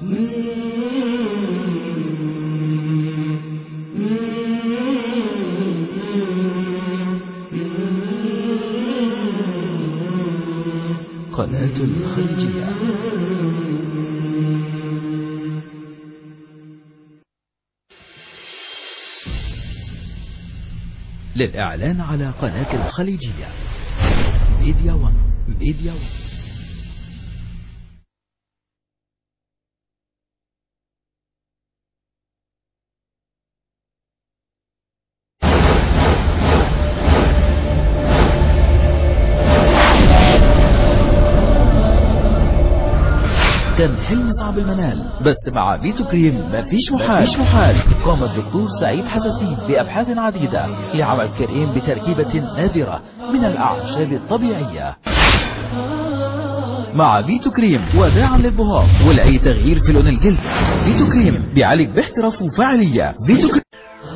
قناة الخليجية للإعلان على قناة الخليجية ميديا وان ميديا وان كان حلم صعب المنال بس مع فيتو كريم مفيش محال مفيش محال قام الدكتور سعيد حساسين بأبحاث عديدة لعمل كريم بتركيبة نادرة من الأعشاب الطبيعية مع فيتو كريم وداعا للبهار ولأي تغيير في لون الجلد فيتو كريم بيعالج باحتراف وفاعلية فيتو كريم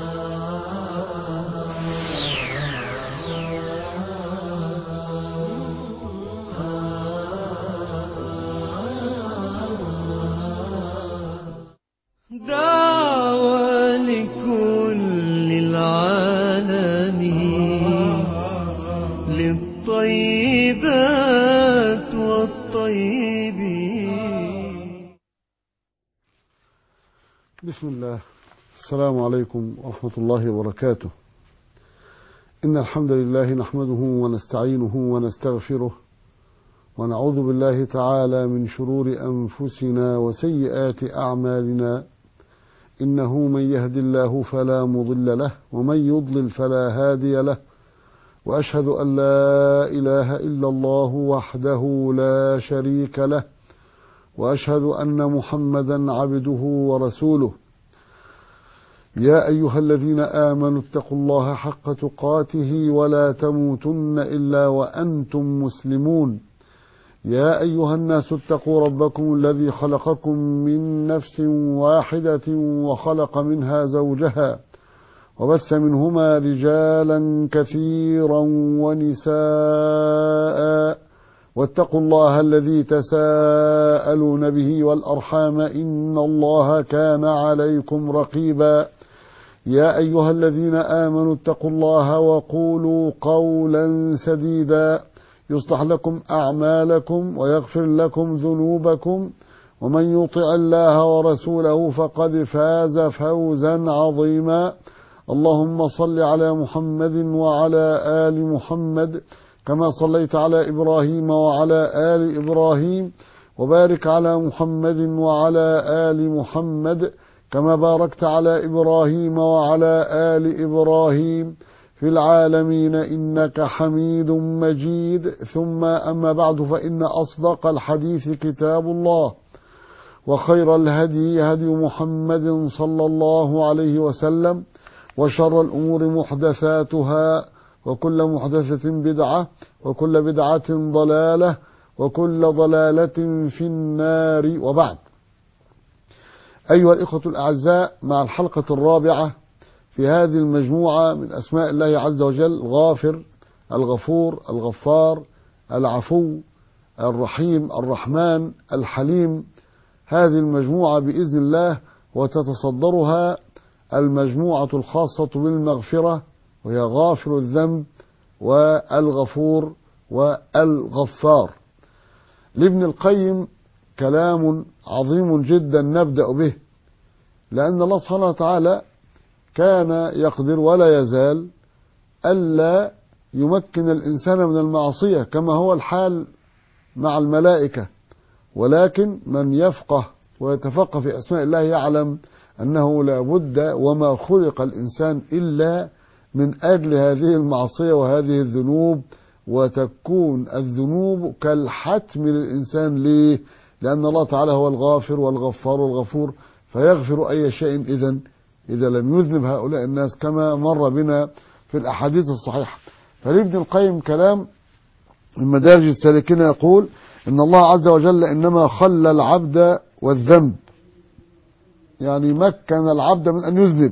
دعوة لكل العالم للطيبات والطيبين بسم الله السلام عليكم ورحمة الله وبركاته إن الحمد لله نحمده ونستعينه ونستغفره ونعوذ بالله تعالى من شرور أنفسنا وسيئات أعمالنا إنه من يهد الله فلا مضل له ومن يضلل فلا هادي له وأشهد أن لا إله إلا الله وحده لا شريك له وأشهد أن محمدا عبده ورسوله يا أيها الذين آمنوا اتقوا الله حق تقاته ولا تموتن إلا وأنتم مسلمون يا أيها الناس اتقوا ربكم الذي خلقكم من نفس واحدة وخلق منها زوجها وبث منهما رجالا كثيرا ونساء واتقوا الله الذي تساءلون به والأرحام إن الله كان عليكم رقيبا يا أيها الذين آمنوا اتقوا الله وقولوا قولا سديدا يصلح لكم أعمالكم ويغفر لكم ذنوبكم ومن يطع الله ورسوله فقد فاز فوزا عظيما اللهم صل على محمد وعلى آل محمد كما صليت على إبراهيم وعلى آل إبراهيم وبارك على محمد وعلى آل محمد كما باركت على إبراهيم وعلى آل إبراهيم في العالمين إنك حميد مجيد ثم أما بعد فإن أصدق الحديث كتاب الله وخير الهدي هدي محمد صلى الله عليه وسلم وشر الأمور محدثاتها وكل محدثة بدعة وكل بدعة ضلالة وكل ضلالة في النار وبعد أيها الإخوة الأعزاء مع الحلقة الرابعة في هذه المجموعة من أسماء الله عز وجل غافر الغفور الغفار العفو الرحيم الرحمن الحليم هذه المجموعة بإذن الله وتتصدرها المجموعة الخاصة بالمغفرة وهي غافر الذنب والغفور والغفار لابن القيم كلام عظيم جدا نبدأ به لأن الله سبحانه وتعالى كان يقدر ولا يزال ألا يمكن الإنسان من المعصية كما هو الحال مع الملائكة ولكن من يفقه ويتفقه في أسماء الله يعلم أنه لا بد وما خلق الإنسان إلا من أجل هذه المعصية وهذه الذنوب وتكون الذنوب كالحتم للإنسان ليه لأن الله تعالى هو الغافر والغفار والغفور فيغفر أي شيء إذن إذا لم يذنب هؤلاء الناس كما مر بنا في الأحاديث الصحيحة فلابن القيم كلام من مدارج السالكين يقول إن الله عز وجل إنما خلى العبد والذنب يعني مكن العبد من أن يذنب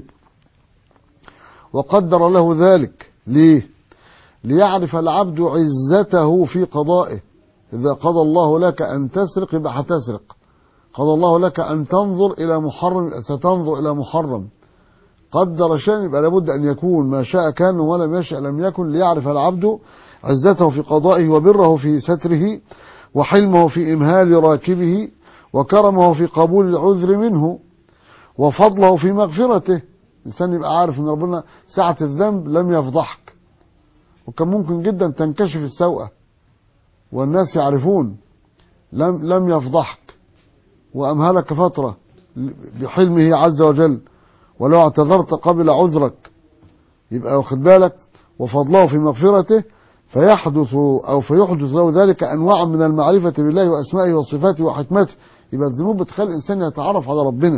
وقدر له ذلك ليه ليعرف العبد عزته في قضائه إذا قضى الله لك أن تسرق يبقى هتسرق قضى الله لك أن تنظر إلى محرم ستنظر إلى محرم قدر شيئا يبقى لابد أن يكون ما شاء كان ولم يشأ لم يكن ليعرف العبد عزته في قضائه وبره في ستره وحلمه في إمهال راكبه وكرمه في قبول العذر منه وفضله في مغفرته الإنسان يبقى عارف أن ربنا ساعة الذنب لم يفضحك وكان ممكن جدا تنكشف السوءة والناس يعرفون لم لم يفضحك وأمهلك فترة بحلمه عز وجل ولو اعتذرت قبل عذرك يبقى واخد بالك وفضله في مغفرته فيحدث أو فيحدث له ذلك أنواع من المعرفة بالله وأسمائه وصفاته وحكمته يبقى الذنوب بتخلي الإنسان يتعرف على ربنا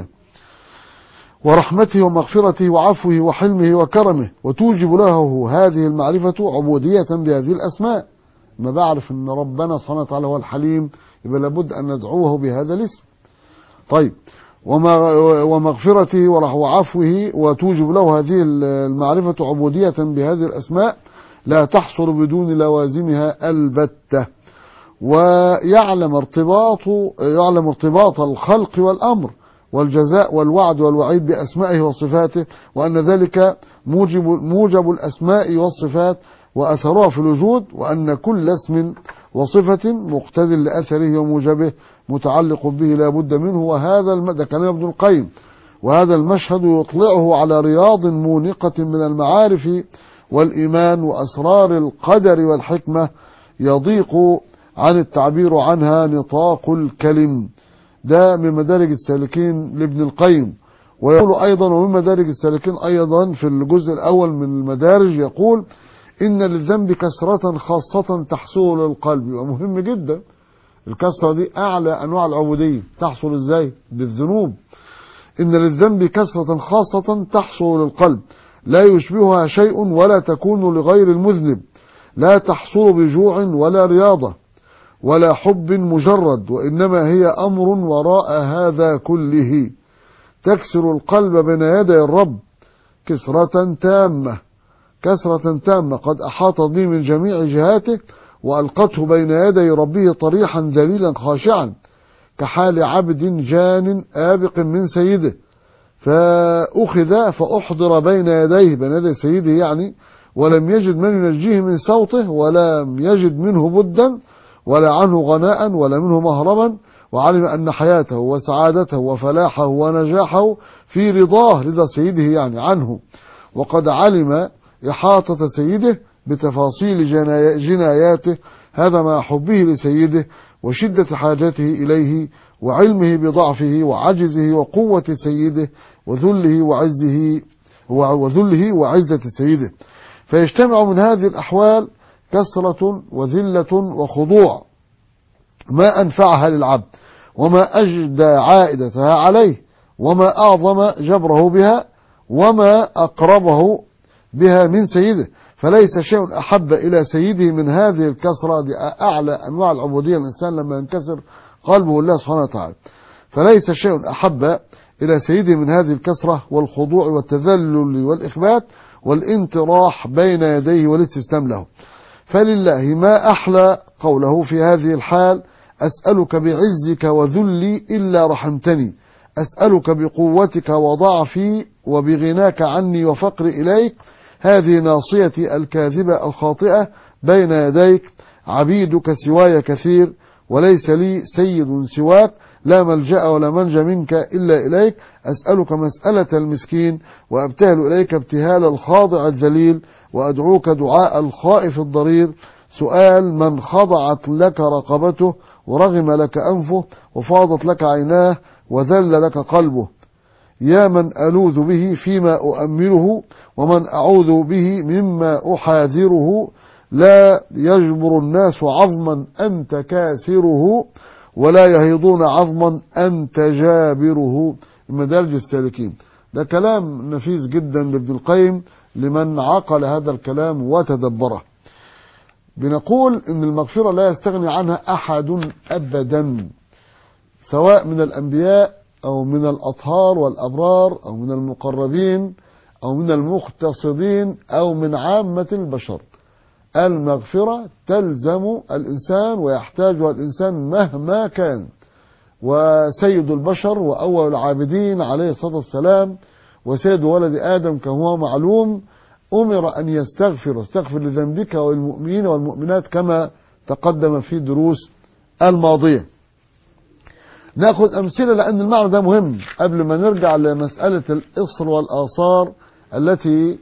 ورحمته ومغفرته وعفوه وحلمه وكرمه وتوجب له هذه المعرفة عبودية بهذه الأسماء ما بعرف أن ربنا سبحانه وتعالى هو الحليم يبقى لابد أن ندعوه بهذا الاسم طيب ومغفرته وعفوه وتوجب له هذه المعرفة عبودية بهذه الأسماء لا تحصل بدون لوازمها البتة ويعلم ارتباط يعلم ارتباط الخلق والأمر والجزاء والوعد والوعيد بأسمائه وصفاته وأن ذلك موجب, موجب الأسماء والصفات وأثرها في الوجود وأن كل اسم وصفة مقتد لأثره وموجبه متعلق به لا بد منه وهذا المدى كلام ابن القيم وهذا المشهد يطلعه على رياض مونقة من المعارف والإيمان وأسرار القدر والحكمة يضيق عن التعبير عنها نطاق الكلم ده من مدارج السالكين لابن القيم ويقول أيضا ومن مدارج السالكين أيضا في الجزء الأول من المدارج يقول إن للذنب كسرة خاصة تحصل للقلب ومهم جدا الكسرة دي أعلى أنواع العبودية تحصل إزاي بالذنوب إن للذنب كسرة خاصة تحصل للقلب لا يشبهها شيء ولا تكون لغير المذنب لا تحصل بجوع ولا رياضة ولا حب مجرد وإنما هي أمر وراء هذا كله تكسر القلب بين يدي الرب كسرة تامة كسرة تامة قد أحاط به من جميع جهاته وألقته بين يدي ربه طريحا ذليلا خاشعا كحال عبد جان آبق من سيده فأخذ فأحضر بين يديه بين يدي سيده يعني ولم يجد من ينجيه من صوته ولم يجد منه بدا ولا عنه غناء ولا منه مهربا وعلم أن حياته وسعادته وفلاحه ونجاحه في رضاه رضا سيده يعني عنه وقد علم إحاطة سيده بتفاصيل جناياته هذا مع حبه لسيده وشدة حاجته إليه وعلمه بضعفه وعجزه وقوة سيده وذله وعزه وذله وعزة سيده فيجتمع من هذه الأحوال كسرة وذلة وخضوع ما أنفعها للعبد وما أجدى عائدتها عليه وما أعظم جبره بها وما أقربه بها من سيده فليس شيء أحب إلى سيده من هذه الكسرة دي أعلى أنواع العبودية الإنسان لما ينكسر قلبه الله سبحانه وتعالى فليس شيء أحب إلى سيده من هذه الكسرة والخضوع والتذلل والإخبات والانطراح بين يديه والاستسلام له فلله ما أحلى قوله في هذه الحال أسألك بعزك وذلي إلا رحمتني أسألك بقوتك وضعفي وبغناك عني وفقري إليك هذه ناصيتي الكاذبة الخاطئة بين يديك عبيدك سواي كثير وليس لي سيد سواك لا ملجأ ولا منجى منك إلا إليك أسألك مسألة المسكين وأبتهل إليك ابتهال الخاضع الذليل وأدعوك دعاء الخائف الضرير سؤال من خضعت لك رقبته ورغم لك أنفه وفاضت لك عيناه وذل لك قلبه يا من ألوذ به فيما أؤمله ومن أعوذ به مما أحاذره لا يجبر الناس عظما أنت كاسره ولا يهيضون عظما أنت جابره مدارج السالكين ده كلام نفيس جدا لابن القيم لمن عقل هذا الكلام وتدبره بنقول ان المغفرة لا يستغني عنها احد ابدا سواء من الانبياء او من الاطهار والابرار او من المقربين او من المقتصدين او من عامة البشر المغفرة تلزم الانسان ويحتاجها الانسان مهما كان وسيد البشر وأول العابدين عليه الصلاة والسلام وسيد ولد آدم كما هو معلوم أمر أن يستغفر استغفر لذنبك والمؤمنين والمؤمنات كما تقدم في دروس الماضية ناخذ أمثلة لأن المعنى ده مهم قبل ما نرجع لمسألة الإصر والآثار التي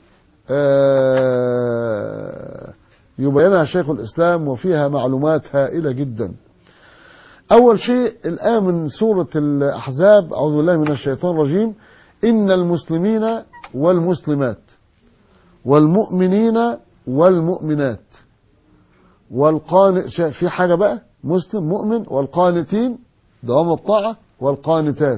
آه، يبينها شيخ الإسلام وفيها معلومات هائلة جدا أول شيء الآن من سورة الأحزاب أعوذ بالله من الشيطان الرجيم إن المسلمين والمسلمات والمؤمنين والمؤمنات والقان شا- في حاجة بقى مسلم مؤمن والقانتين دوام الطاعة والقانتات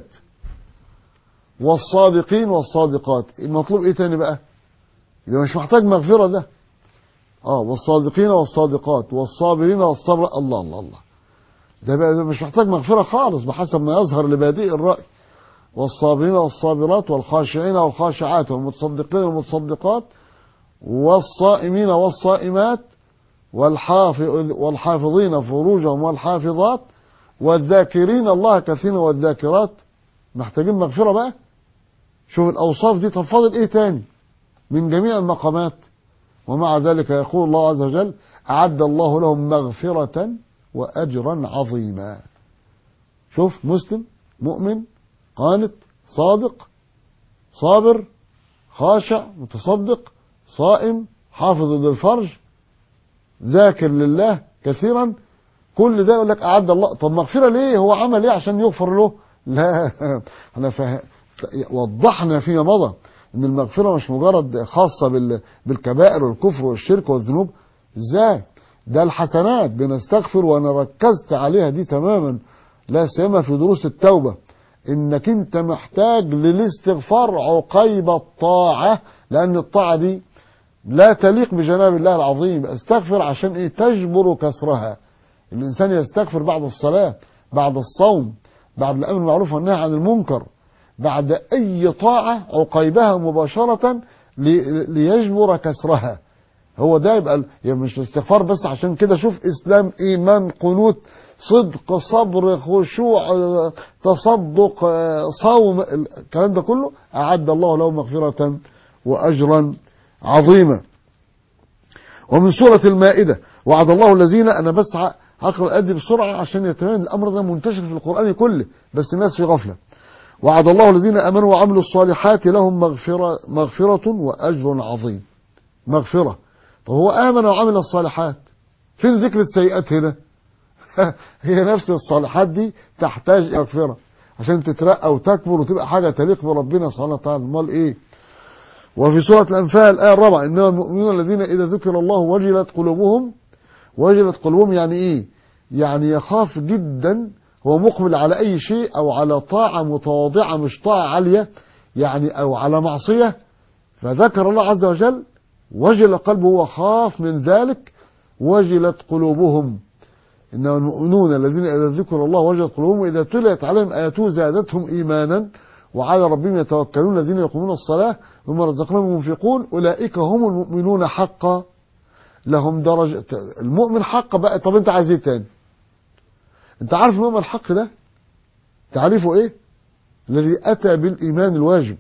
والصادقين والصادقات المطلوب ايه تاني بقى يبقى مش محتاج مغفرة ده اه والصادقين والصادقات والصابرين والصبر الله الله الله ده بقى ده مش محتاج مغفرة خالص بحسب ما يظهر لبادئ الرأي والصابرين والصابرات والخاشعين والخاشعات والمتصدقين والمتصدقات والصائمين والصائمات والحافظ والحافظين فروجهم والحافظات والذاكرين الله كثيرا والذاكرات محتاجين مغفرة بقى شوف الأوصاف دي طب فاضل إيه تاني من جميع المقامات ومع ذلك يقول الله عز وجل أعد الله لهم مغفرة وأجرا عظيما شوف مسلم مؤمن قانت صادق صابر خاشع متصدق صائم حافظ للفرج ذاكر لله كثيرا كل ده يقول لك أعد الله طب مغفرة ليه هو عمل ايه عشان يغفر له لا احنا فه... وضحنا فيما مضى ان المغفرة مش مجرد خاصة بال... بالكبائر والكفر والشرك والذنوب ازاي ده الحسنات بنستغفر وانا ركزت عليها دي تماما لا سيما في دروس التوبة انك انت محتاج للاستغفار عقيب الطاعة لان الطاعة دي لا تليق بجناب الله العظيم استغفر عشان ايه تجبر كسرها الانسان يستغفر بعد الصلاة بعد الصوم بعد الامر بالمعروف والنهي عن المنكر بعد اي طاعة عقيبها مباشرة لي- ليجبر كسرها هو ده يبقى ال- يعني مش الاستغفار بس عشان كده شوف اسلام ايمان قنوت صدق صبر خشوع آه، تصدق آه، صوم ال- الكلام ده كله اعد الله له مغفرة واجرا عظيما ومن سورة المائدة وعد الله الذين انا بس ه- هقرا الادي بسرعه عشان يتبين الامر ده منتشر في القران كله بس الناس في غفله وعد الله الذين امنوا وعملوا الصالحات لهم مغفره مغفره واجر عظيم مغفره طب هو امن وعمل الصالحات فين ذكر السيئات هنا هي نفس الصالحات دي تحتاج إلى مغفره عشان تترقى وتكبر وتبقى حاجه تليق بربنا سبحانه وتعالى امال ايه وفي سوره الانفال الايه الرابعه انما المؤمنون الذين اذا ذكر الله وجلت قلوبهم وجلت قلوبهم يعني ايه يعني يخاف جدا هو مقبل على اي شيء او على طاعة متواضعة مش طاعة عالية يعني او على معصية فذكر الله عز وجل وجل قلبه وخاف من ذلك وجلت قلوبهم إنما المؤمنون الذين إذا ذكر الله وجلت قلوبهم وإذا تليت عليهم آياته زادتهم إيمانا وعلى ربهم يتوكلون الذين يقومون الصلاة ومما رزقناهم ينفقون أولئك هم المؤمنون حقا لهم درجة المؤمن حق بقى طب انت عايز ايه تاني انت عارف المؤمن الحق ده تعريفه ايه الذي اتى بالايمان الواجب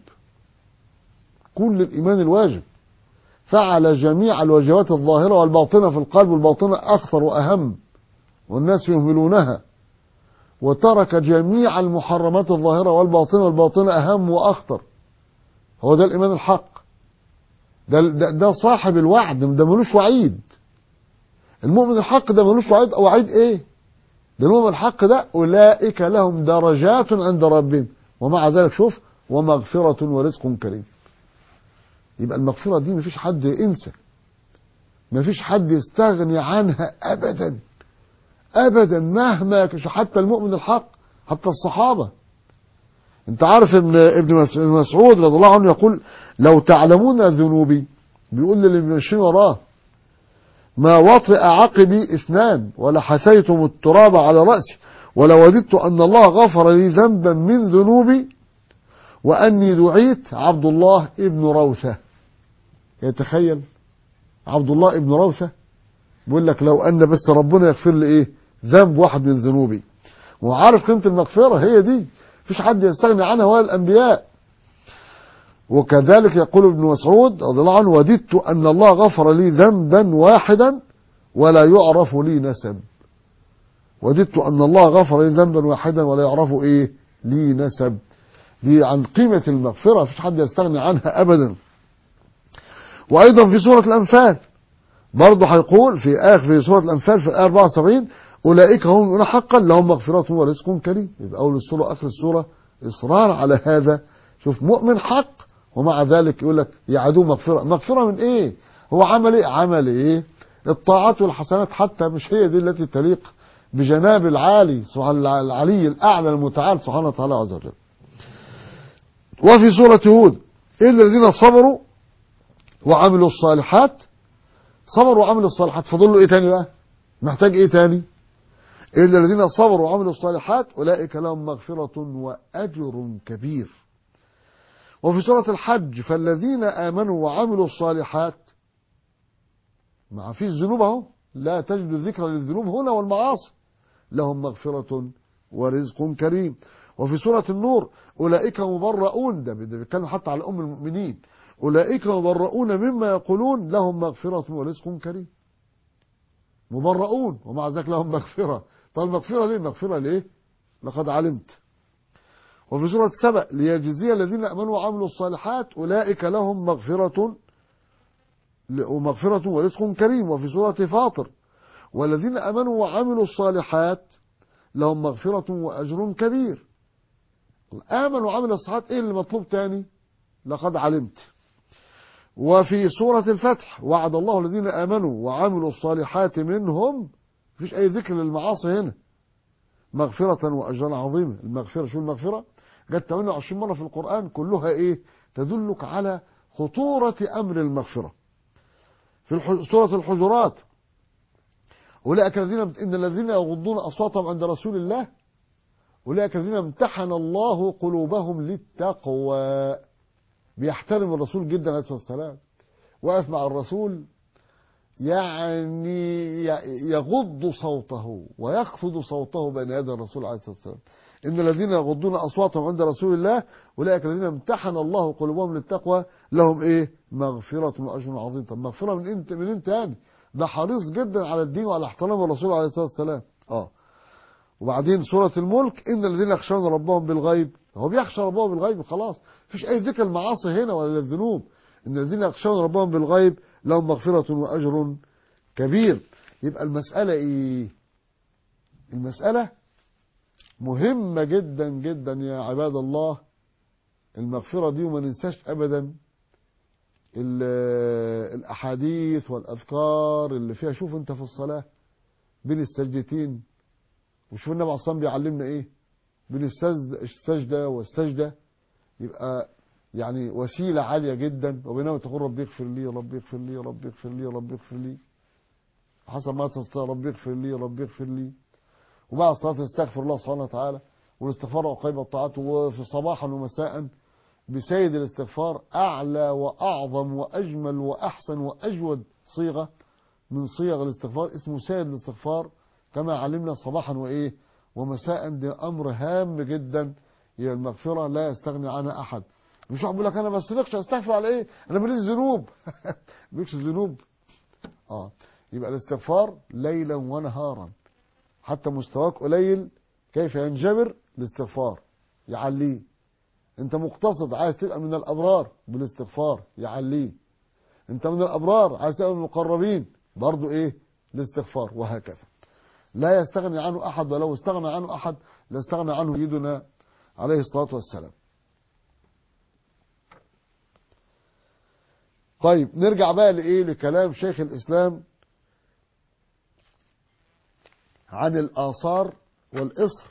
كل الايمان الواجب فعل جميع الواجبات الظاهرة والباطنة في القلب والباطنة اخطر واهم والناس يهملونها وترك جميع المحرمات الظاهرة والباطنة والباطنة اهم واخطر هو ده الايمان الحق ده, ده, ده صاحب الوعد ده ملوش وعيد المؤمن الحق ده ملوش وعيد وعيد ايه ده المؤمن الحق ده اولئك لهم درجات عند ربهم ومع ذلك شوف ومغفرة ورزق كريم يبقى المغفرة دي مفيش حد ينسى مفيش حد يستغني عنها ابدا ابدا مهما كش- حتى المؤمن الحق حتى الصحابة انت عارف ابن ابن مس- ابن مسعود رضي الله عنه يقول لو تعلمون ذنوبي بيقول للي ماشيين وراه ما وطئ عقبي اثنان ولا حثيتم التراب على رأسي ولوددت أن الله غفر لي ذنبا من ذنوبي وأني دعيت عبد الله ابن روثة يتخيل عبد الله ابن روثة بيقول لك لو أن بس ربنا يغفر لي إيه ذنب واحد من ذنوبي وعارف قيمة المغفرة هي دي مفيش حد يستغني عنها ولا الأنبياء وكذلك يقول ابن مسعود رضي الله عنه وددت أن الله غفر لي ذنبا واحدا ولا يعرف لي نسب وددت أن الله غفر لي ذنبا واحدا ولا يعرف إيه لي نسب دي عن قيمة المغفرة مفيش حد يستغني عنها أبدا وأيضا في سورة الأنفال برضه هيقول في آخر في سورة الأنفال في الآية 74 أولئك هم المؤمنون حقا لهم مغفرة ورزق كريم يبقى أول السورة وآخر السورة إصرار على هذا شوف مؤمن حق ومع ذلك يقول لك يعدوه مغفرة مغفرة من إيه هو عمل إيه عمل إيه الطاعات والحسنات حتى مش هي دي التي تليق بجناب العالي سبحان العلي الأعلى المتعال سبحانه وتعالى عز وجل وفي سورة هود إلا الذين صبروا وعملوا الصالحات صبروا وعملوا الصالحات فضل له ايه تاني بقى محتاج ايه تاني الا الذين صبروا وعملوا الصالحات اولئك لهم مغفرة واجر كبير وفي سورة الحج فالذين امنوا وعملوا الصالحات ما فيش ذنوب اهو لا تجد ذكر للذنوب هنا والمعاصي لهم مغفرة ورزق كريم وفي سورة النور أولئك مبرؤون ده بيتكلم حتى على أم المؤمنين أولئك مبرؤون مما يقولون لهم مغفرة ورزق كريم مبرؤون ومع ذلك لهم مغفرة طب المغفرة ليه المغفرة ليه لقد علمت وفي سورة سبأ ليجزي الذين أمنوا وعملوا الصالحات أولئك لهم مغفرة ومغفرة ورزق كريم وفي سورة فاطر والذين أمنوا وعملوا الصالحات لهم مغفرة وأجر كبير آمن وعمل الصالحات إيه اللي مطلوب تاني لقد علمت وفي سورة الفتح وعد الله الذين آمنوا وعملوا الصالحات منهم مفيش أي ذكر للمعاصي هنا مغفرة وأجرا عظيما المغفرة شو المغفرة جت 28 مرة في القرآن كلها إيه تدلك على خطورة أمر المغفرة في الح... سورة الحجرات أولئك الذين إن الذين يغضون أصواتهم عند رسول الله أولئك الذين امتحن الله قلوبهم للتقوى بيحترم الرسول جدا عليه الصلاة والسلام واقف مع الرسول يعني يغض صوته ويخفض صوته بين يدي الرسول عليه الصلاة والسلام إن الذين يغضون أصواتهم عند رسول الله أولئك الذين امتحن الله قلوبهم للتقوى لهم إيه مغفرة وأجر عظيم طب مغفرة من أنت من أنت يعني ده حريص جدا على الدين وعلى احترام الرسول عليه الصلاة والسلام آه وبعدين سورة الملك إن الذين يخشون ربهم بالغيب هو بيخشى ربهم بالغيب خلاص مفيش أي ذكر المعاصي هنا ولا الذنوب إن الذين يخشون ربهم بالغيب لهم مغفرة وأجر كبير يبقى المسألة إيه المسألة مهمة جدا جدا يا عباد الله المغفرة دي وما ننساش أبدا الأحاديث والأذكار اللي فيها شوف أنت في الصلاة بين السجدتين وشوف النبي عليه الصلاة بيعلمنا إيه بين السجدة والسجدة يبقى يعني وسيلة عالية جدا وبينما تقول ربي اغفر لي ربي اغفر لي ربي اغفر لي ربي اغفر لي حسب ما تستطيع ربي اغفر لي ربي اغفر لي وبعد الصلاة تستغفر الله سبحانه وتعالى والاستغفار وقيم الطاعات وفي صباحا ومساء بسيد الاستغفار أعلى وأعظم وأجمل وأحسن وأجود صيغة من صيغ الاستغفار اسمه سيد الاستغفار كما علمنا صباحا وإيه ومساء ده أمر هام جدا هي المغفرة لا يستغني عنها أحد مش واحد بيقول لك أنا ما استغفرش أستغفر على إيه أنا ماليش ذنوب ماليش ذنوب آه يبقى الاستغفار ليلا ونهارا حتى مستواك قليل كيف ينجبر الاستغفار يعليه انت مقتصد عايز تبقى من الابرار بالاستغفار يعليه انت من الابرار عايز تبقى من المقربين برضو ايه الاستغفار وهكذا لا يستغني عنه احد ولو استغنى عنه احد لاستغنى عنه سيدنا عليه الصلاه والسلام طيب نرجع بقى لايه لكلام شيخ الاسلام عن الآثار والإصر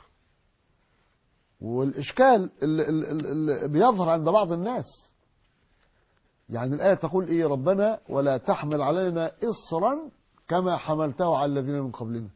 والإشكال اللي, اللي بيظهر عند بعض الناس يعني الآية تقول إيه ربنا ولا تحمل علينا إصرا كما حملته على الذين من قبلنا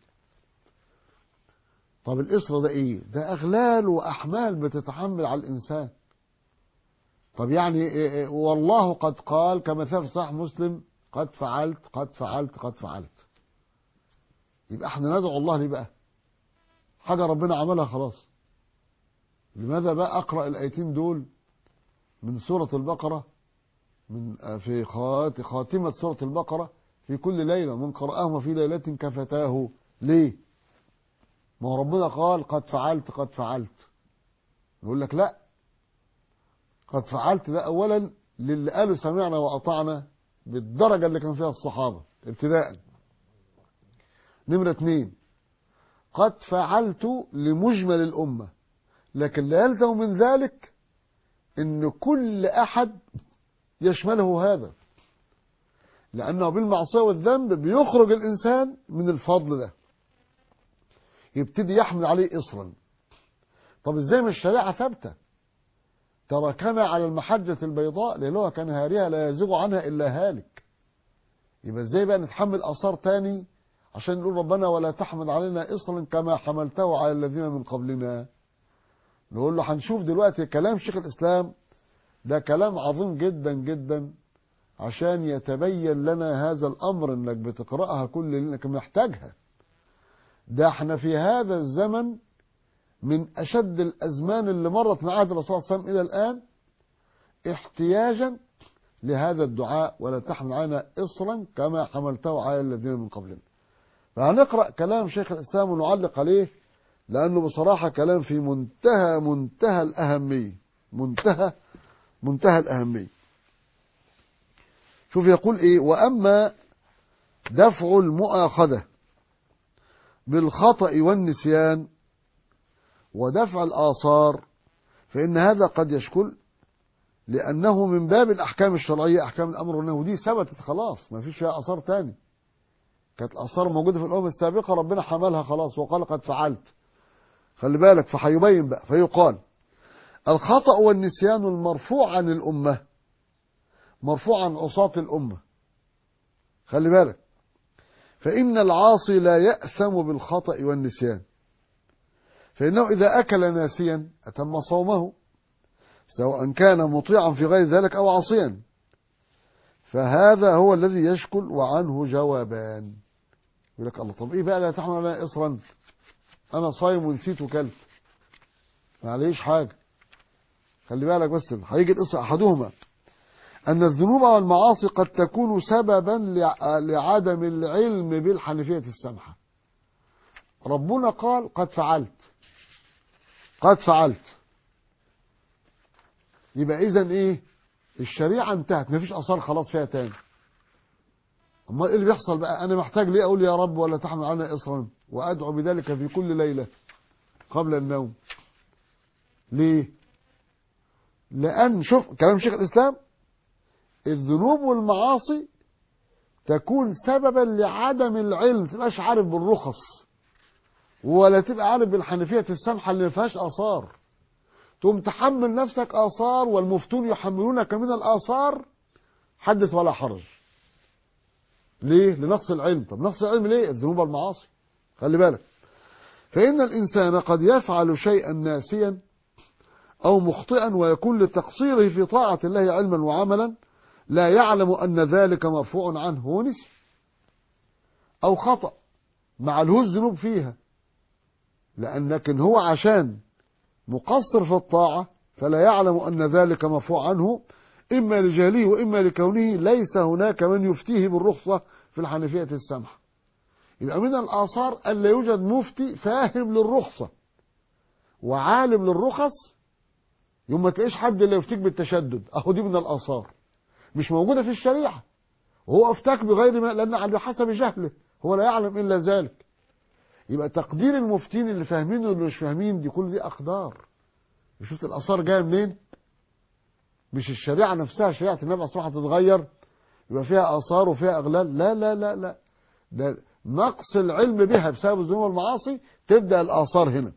طب الإصر ده إيه ده أغلال وأحمال بتتحمل على الإنسان طب يعني إيه والله قد قال كما في صحيح مسلم قد فعلت قد فعلت قد فعلت يبقى احنا ندعو الله ليه بقى حاجة ربنا عملها خلاص لماذا بقى أقرأ الآيتين دول من سورة البقرة من في خات- خاتمة سورة البقرة في كل ليلة من قرأهما في ليلة كفتاه ليه ما هو ربنا قال قد فعلت قد فعلت يقول لك لا قد فعلت ده أولا للي قالوا سمعنا وأطعنا بالدرجة اللي كان فيها الصحابة ابتداء نمرة اتنين قد فعلت لمجمل الأمة لكن لا يلزم من ذلك ان كل احد يشمله هذا لانه بالمعصيه والذنب بيخرج الانسان من الفضل ده يبتدي يحمل عليه اصرا طب ازاي ما الشريعه ثابته تركنا على المحجه البيضاء ليلها كان هاريها لا يزيغ عنها الا هالك يبقى ازاي بقى نتحمل اثار تاني عشان نقول ربنا ولا تحمل علينا اصرا كما حملته على الذين من قبلنا نقول له هنشوف دلوقتي كلام شيخ الإسلام ده كلام عظيم جدا جدا عشان يتبين لنا هذا الأمر انك بتقرأها كل ليلة انك محتاجها ده احنا في هذا الزمن من أشد الأزمان اللي مرت من عهد الرسول صلى الله عليه وسلم إلى الآن احتياجا لهذا الدعاء ولا تحمل علينا إصرا كما حملته على الذين من قبلنا فهنقرأ كلام شيخ الإسلام ونعلق عليه لأنه بصراحة كلام في منتهى منتهى الأهمية منتهى منتهى الأهمية شوف يقول إيه وأما دفع المؤاخذة بالخطأ والنسيان ودفع الآثار فإن هذا قد يشكل لأنه من باب الأحكام الشرعية أحكام الأمر والنهي ودي ثبتت خلاص ما فيش فيها آثار تاني كانت الآثار موجودة في الأمم السابقة ربنا حملها خلاص وقال قد فعلت خلي بالك فهيبين بقى فيقال الخطأ والنسيان المرفوع عن الأمة مرفوع عن عصاة الأمة خلي بالك فإن العاصي لا يأثم بالخطأ والنسيان فإنه إذا أكل ناسيا أتم صومه سواء كان مطيعا في غير ذلك أو عاصيا فهذا هو الذي يشكل وعنه جوابان يقول لك الله طب إيه بقى لا تحمل على إصرا انا صايم ونسيت وكلت معليش حاجه خلي بالك بس هيجي القصه احدهما ان الذنوب والمعاصي قد تكون سببا لع- لعدم العلم بالحنفيه السمحه ربنا قال قد فعلت قد فعلت يبقى اذا ايه الشريعه انتهت مفيش اثار خلاص فيها تاني امال ايه اللي بيحصل بقى انا محتاج ليه اقول يا رب ولا تحمل علينا اصرا وادعو بذلك في كل ليله قبل النوم ليه لان شوف كلام شيخ الاسلام الذنوب والمعاصي تكون سببا لعدم العلم تبقاش عارف بالرخص ولا تبقى عارف بالحنفيه السمحه اللي ما فيهاش اثار تقوم تحمل نفسك اثار والمفتون يحملونك من الاثار حدث ولا حرج ليه لنقص العلم طب نقص العلم ليه الذنوب والمعاصي خلي بالك فإن الإنسان قد يفعل شيئا ناسيا أو مخطئا ويكون لتقصيره في طاعة الله علما وعملا لا يعلم أن ذلك مرفوع عنه ونسي أو خطأ مع الهوز ذنوب فيها لأن لكن هو عشان مقصر في الطاعة فلا يعلم أن ذلك مرفوع عنه إما لجهله وإما لكونه ليس هناك من يفتيه بالرخصة في الحنفية السمحة يبقى من الآثار أن لا يوجد مفتي فاهم للرخصة وعالم للرخص يوم ما تلاقيش حد اللي يفتيك بالتشدد أهو دي من الآثار مش موجودة في الشريعة وهو أفتاك بغير ما لأن على حسب جهله هو لا يعلم إلا ذلك يبقى تقدير المفتين اللي فاهمين واللي مش فاهمين دي كل دي أقدار شفت الآثار جاية منين مش الشريعة نفسها شريعة النبي أصبحت تتغير يبقى فيها آثار وفيها أغلال لا لا لا لا ده نقص العلم بها بسبب الذنوب والمعاصي تبدأ الآثار هنا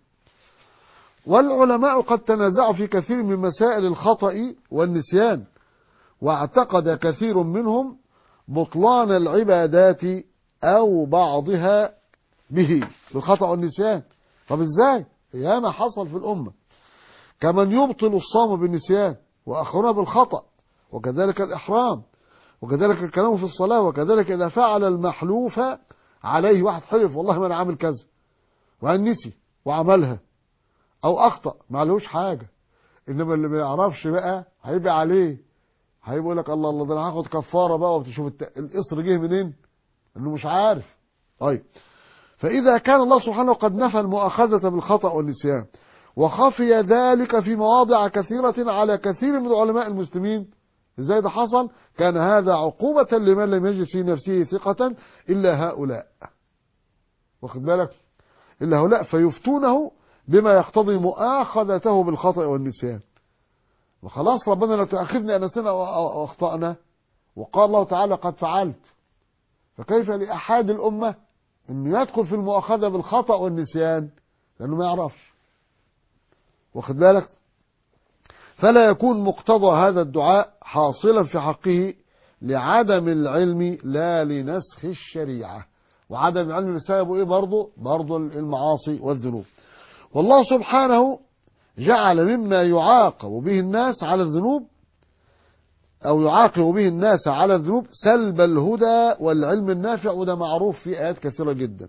والعلماء قد تنازعوا في كثير من مسائل الخطأ والنسيان واعتقد كثير منهم بطلان العبادات أو بعضها به بالخطأ والنسيان طب ازاي ياما حصل في الأمة كمن يبطل الصوم بالنسيان وآخرون بالخطأ وكذلك الإحرام وكذلك الكلام في الصلاة وكذلك إذا فعل المحلوف عليه واحد حلف والله ما أنا عامل كذا وأن نسي وعملها او اخطا ما عليهوش حاجه انما اللي ما يعرفش بقى هيبقى عليه هيقول لك الله الله ده انا هاخد كفاره بقى وتشوف الت- القصر جه منين انه مش عارف طيب فاذا كان الله سبحانه قد نفى المؤاخذه بالخطا والنسيان وخفي ذلك في مواضع كثيره على كثير من علماء المسلمين ازاي ده حصل كان هذا عقوبه لمن لم يجد في نفسه ثقه الا هؤلاء واخد بالك الا هؤلاء فيفتونه بما يقتضي مؤاخذته بالخطا والنسيان وخلاص ربنا لا تؤاخذني ان نسينا واخطانا وقال الله تعالى قد فعلت فكيف لاحد الامه انه يدخل في المؤاخذه بالخطا والنسيان لانه ما يعرفش واخد بالك فلا يكون مقتضى هذا الدعاء حاصلا في حقه لعدم العلم لا لنسخ الشريعه وعدم العلم بسببه ايه برضه برضه المعاصي والذنوب والله سبحانه جعل مما يعاقب به الناس على الذنوب أو يعاقب به الناس على الذنوب سلب الهدى والعلم النافع وده معروف في آيات كثيرة جدا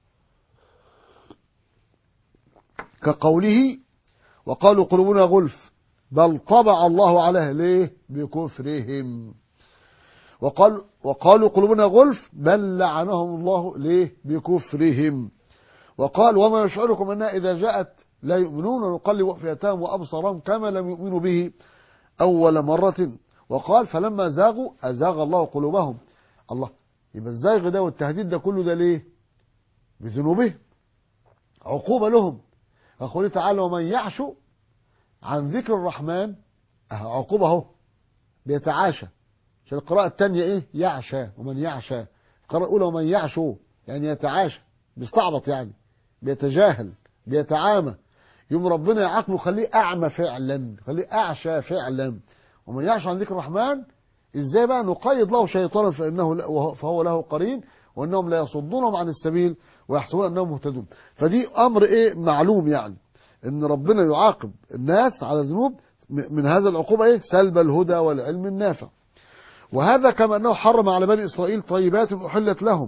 كقوله وقالوا قلوبنا غلف بل طبع الله عليها ليه بكفرهم وقال وقالوا قلوبنا غلف بل لعنهم الله ليه بكفرهم وقال وما يشعركم انها اذا جاءت لا يؤمنون ونقلب افئدتهم وابصارهم كما لم يؤمنوا به اول مره وقال فلما زاغوا ازاغ الله قلوبهم الله يبقى الزيغ ده والتهديد ده كله ده ليه بذنوبهم عقوبه لهم قوله تعالى ومن يعش عن ذكر الرحمن أه عقوبه اهو بيتعاشى عشان القراءة الثانية ايه يعشى ومن يعشى القراءة الأولى ومن يعشو يعني يتعاشى بيستعبط يعني بيتجاهل بيتعامى يوم ربنا يعاقبه خليه أعمى فعلا خليه أعشى فعلا ومن يعش عن ذكر الرحمن ازاي بقى نقيد له شيطانا فإنه له فهو له قرين وانهم لا يصدونهم عن السبيل ويحسبون انهم مهتدون فدي امر ايه معلوم يعني ان ربنا يعاقب الناس على الذنوب من هذا العقوبه ايه سلب الهدى والعلم النافع وهذا كما انه حرم على بني اسرائيل طيبات احلت لهم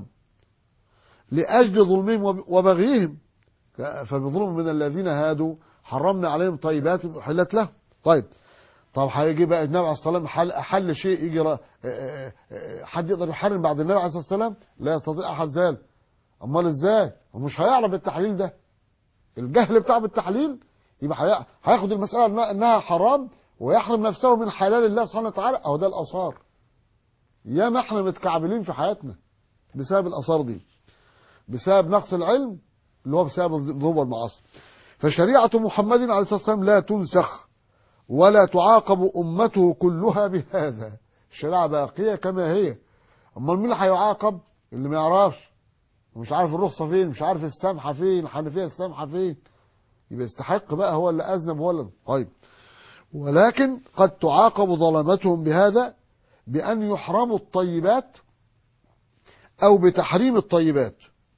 لاجل ظلمهم وبغيهم فبظلم من الذين هادوا حرمنا عليهم طيبات احلت لهم طيب طب هيجي بقى النبي عليه الصلاه والسلام حل, حل شيء يجي را- حد يقدر يحرم بعد النبي عليه الصلاه والسلام لا يستطيع احد ذلك امال ازاي ومش هيعرف التحليل ده الجهل بتاعه بالتحليل يبقى هي- هياخد المساله إنها- انها حرام ويحرم نفسه من حلال الله سبحانه وتعالى اهو ده الاثار يا ما احنا متكعبلين في حياتنا بسبب الاثار دي بسبب نقص العلم اللي هو بسبب الذنوب والمعاصي فشريعه محمد عليه الصلاه والسلام لا تنسخ ولا تعاقب امته كلها بهذا الشريعه باقيه كما هي امال مين اللي هيعاقب اللي ما يعرفش ومش عارف الرخصه فين مش عارف السمحه فين الحنفيه السمحه فين يبقى يستحق بقى هو اللي اذنب هو اللي طيب ولكن قد تعاقب ظلمتهم بهذا بأن يحرموا الطيبات أو بتحريم الطيبات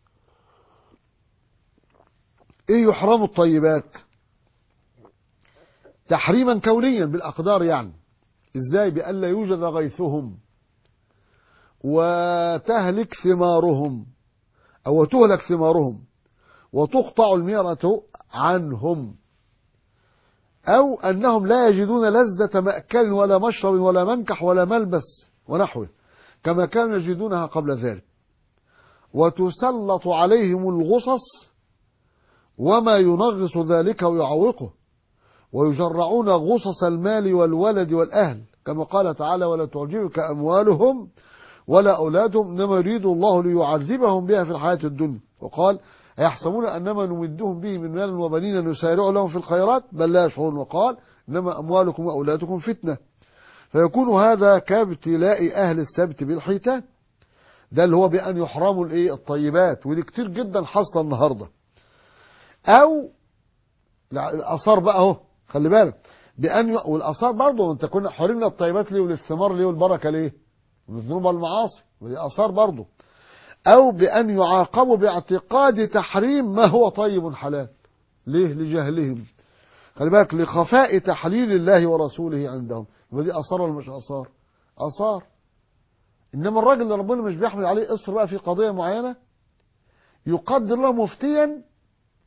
إيه يحرموا الطيبات تحريما كونيا بالأقدار يعني إزاي بأن لا يوجد غيثهم وتهلك ثمارهم أو تهلك ثمارهم وتقطع الميرة عنهم أو أنهم لا يجدون لذة مأكل ولا مشرب ولا منكح ولا ملبس ونحوه كما كانوا يجدونها قبل ذلك وتسلط عليهم الغصص وما ينغص ذلك ويعوقه ويجرعون غصص المال والولد والأهل كما قال تعالى ولا تعجبك أموالهم ولا أولادهم إنما يريد الله ليعذبهم بها في الحياة الدنيا وقال أيحسبون أنما نمدهم به من مال وبنين نسارع لهم في الخيرات بل لا يشعرون وقال إنما أموالكم وأولادكم فتنة فيكون هذا كابتلاء أهل السبت بالحيتان ده اللي هو بأن يحرموا الإيه الطيبات ودي كتير جدا حاصلة النهاردة أو لا، الآثار بقى أهو خلي بالك بأن ي... والآثار برضه أنت كنا حرمنا الطيبات ليه وللثمار ليه والبركة ليه من الذنوب والمعاصي ودي آثار برضه أو بأن يعاقبوا باعتقاد تحريم ما هو طيب حلال ليه لجهلهم خلي بالك لخفاء تحليل الله ورسوله عندهم يبقى دي آثار ولا مش آثار آثار إنما الراجل اللي ربنا مش بيحمل عليه إصر بقى في قضية معينة يقدر له مفتيا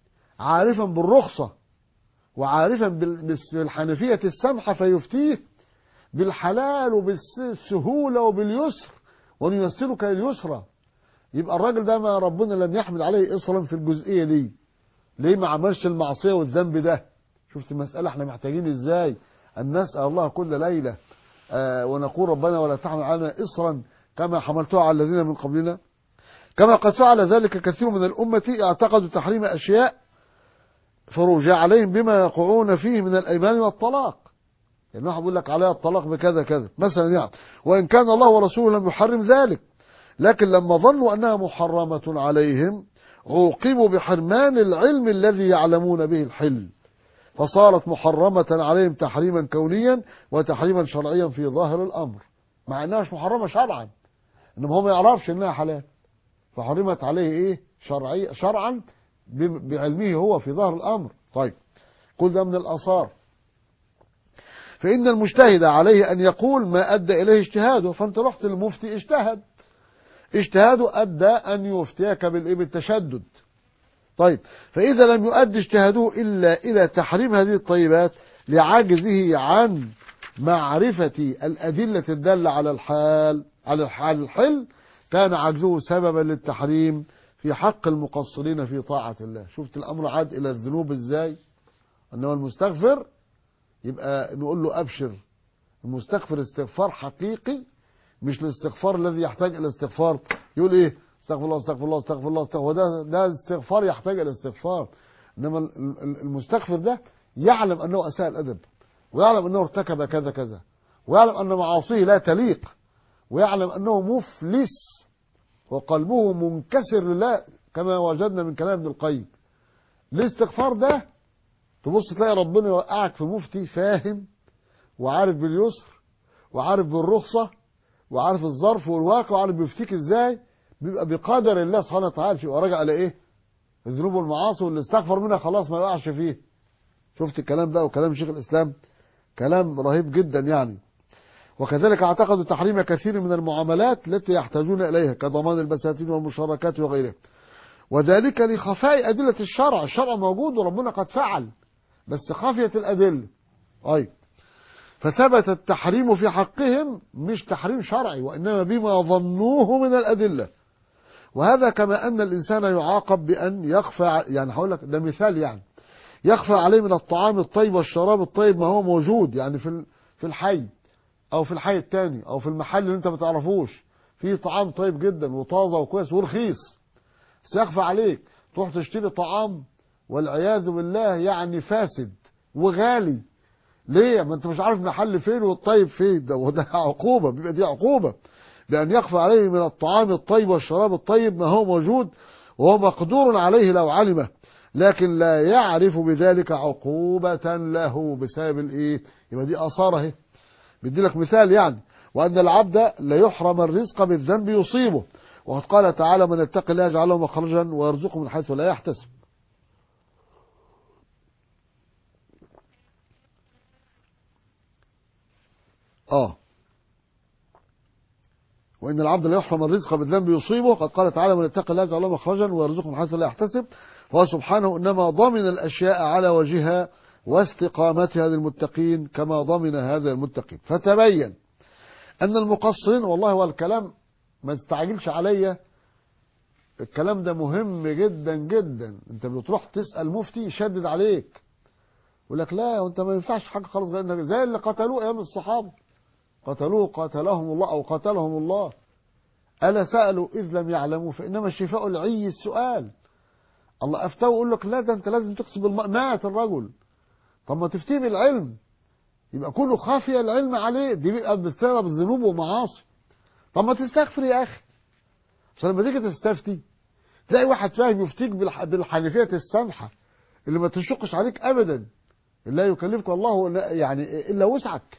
عارفا بالرخصة وعارفا بال- بالحنفية السمحة فيفتيه بالحلال وبالسهولة وباليسر ونيسرك لليسرى يبقى الراجل ده ما ربنا لم يحمد عليه إصرا في الجزئية دي ليه ما عملش المعصية والذنب ده شفت المسألة احنا محتاجين ازاي أن نسأل الله كل ليلة آه ونقول ربنا ولا تحمل علينا إصرا كما حملته على الذين من قبلنا كما قد فعل ذلك كثير من الأمة اعتقدوا تحريم أشياء فرجع عليهم بما يقعون فيه من الأيمان والطلاق يعني واحد بيقول لك عليها الطلاق بكذا كذا مثلا يعني وإن كان الله ورسوله لم يحرم ذلك لكن لما ظنوا أنها محرمة عليهم عوقبوا بحرمان العلم الذي يعلمون به الحل فصارت محرمة عليهم تحريما كونيا وتحريما شرعيا في ظاهر الأمر مع أنها مش محرمة شرعا إنما هو ما يعرفش إنها حلال فحرمت عليه إيه شرعي شرعا ب- بعلمه هو في ظاهر الأمر طيب كل ده من الآثار فإن المجتهد عليه أن يقول ما أدى إليه اجتهاده فأنت رحت للمفتي اجتهد اجتهاده أدى أن يفتيك بالإيه بالتشدد طيب فإذا لم يؤدي اجتهاده إلا إلى تحريم هذه الطيبات لعجزه عن معرفة الأدلة الدالة على الحال على الحال الحل كان عجزه سببا للتحريم في حق المقصرين في طاعة الله شفت الأمر عاد إلى الذنوب إزاي أنه المستغفر يبقى نقول له أبشر المستغفر استغفار حقيقي مش الاستغفار الذي يحتاج إلى استغفار يقول إيه استغفر الله استغفر الله استغفر الله استغفر الله ده ده استغفار يحتاج إلى استغفار إنما ال- ال- المستغفر ده يعلم أنه أساء الأدب ويعلم أنه ارتكب كذا كذا ويعلم أن معاصيه لا تليق ويعلم أنه مفلس وقلبه منكسر لله كما وجدنا من كلام ابن القيم الاستغفار ده تبص تلاقي ربنا يوقعك في مفتي فاهم وعارف باليسر وعارف بالرخصة وعارف الظرف والواقع وعارف بيفتيك ازاي بيبقى بقدر الله سبحانه وتعالى يبقى راجع على ايه الذنوب والمعاصي واللي استغفر منها خلاص ما يقعش فيه شفت الكلام ده وكلام شيخ الاسلام كلام رهيب جدا يعني وكذلك اعتقدوا تحريم كثير من المعاملات التي يحتاجون اليها كضمان البساتين والمشاركات وغيرها وذلك لخفاء أدلة الشرع الشرع موجود وربنا قد فعل بس خفيت الأدلة أي فثبت التحريم في حقهم مش تحريم شرعي وإنما بما ظنوه من الأدلة وهذا كما أن الإنسان يعاقب بأن يخفى ع- يعني هقول لك ده مثال يعني يخفى عليه من الطعام الطيب والشراب الطيب ما هو موجود يعني في ال- في الحي أو في الحي التاني أو في المحل اللي أنت ما تعرفوش فيه طعام طيب جدا وطازة وكويس ورخيص سيخفى عليك تروح تشتري طعام والعياذ بالله يعني فاسد وغالي ليه ما انت مش عارف المحل فين والطيب فين ده وده عقوبة بيبقى دي عقوبة لأن يخفى عليه من الطعام الطيب والشراب الطيب ما هو موجود وهو مقدور عليه لو علمه لكن لا يعرف بذلك عقوبة له بسبب الايه يبقى دي آثار اهي بدي لك مثال يعني وأن العبد لا يحرم الرزق بالذنب يصيبه وقد قال تعالى من يتقي الله يجعل له مخرجا ويرزقه من حيث لا يحتسب اه وإن العبد لا يحرم الرزق بالذنب يصيبه قد قال تعالى من يتقي الله يجعل له مخرجا ويرزقه من حيث لا يحتسب فهو سبحانه إنما ضمن الأشياء على وجهها واستقامتها للمتقين كما ضمن هذا المتقين فتبين أن المقصرين والله هو الكلام ما تستعجلش عليا الكلام ده مهم جدا جدا انت بتروح تسأل مفتي يشدد عليك يقول لك لا وانت ما ينفعش حاجة خالص غير انك زي اللي قتلوه ايام الصحابة قتلوه قتلهم الله او قتلهم الله ألا سألوا إذ لم يعلموا فإنما الشفاء العي السؤال الله أفتاه يقول لك لا ده أنت لازم تقصب الماء مات الرجل طب ما تفتيه بالعلم يبقى كله خافية العلم عليه دي بيبقى بسبب ذنوب ومعاصي طب ما تستغفر يا أخي عشان لما تيجي تستفتي تلاقي واحد فاهم يفتيك بالح- بالحنفية السامحة اللي ما تشقش عليك أبدا لا يكلفك الله إلا- يعني إلا وسعك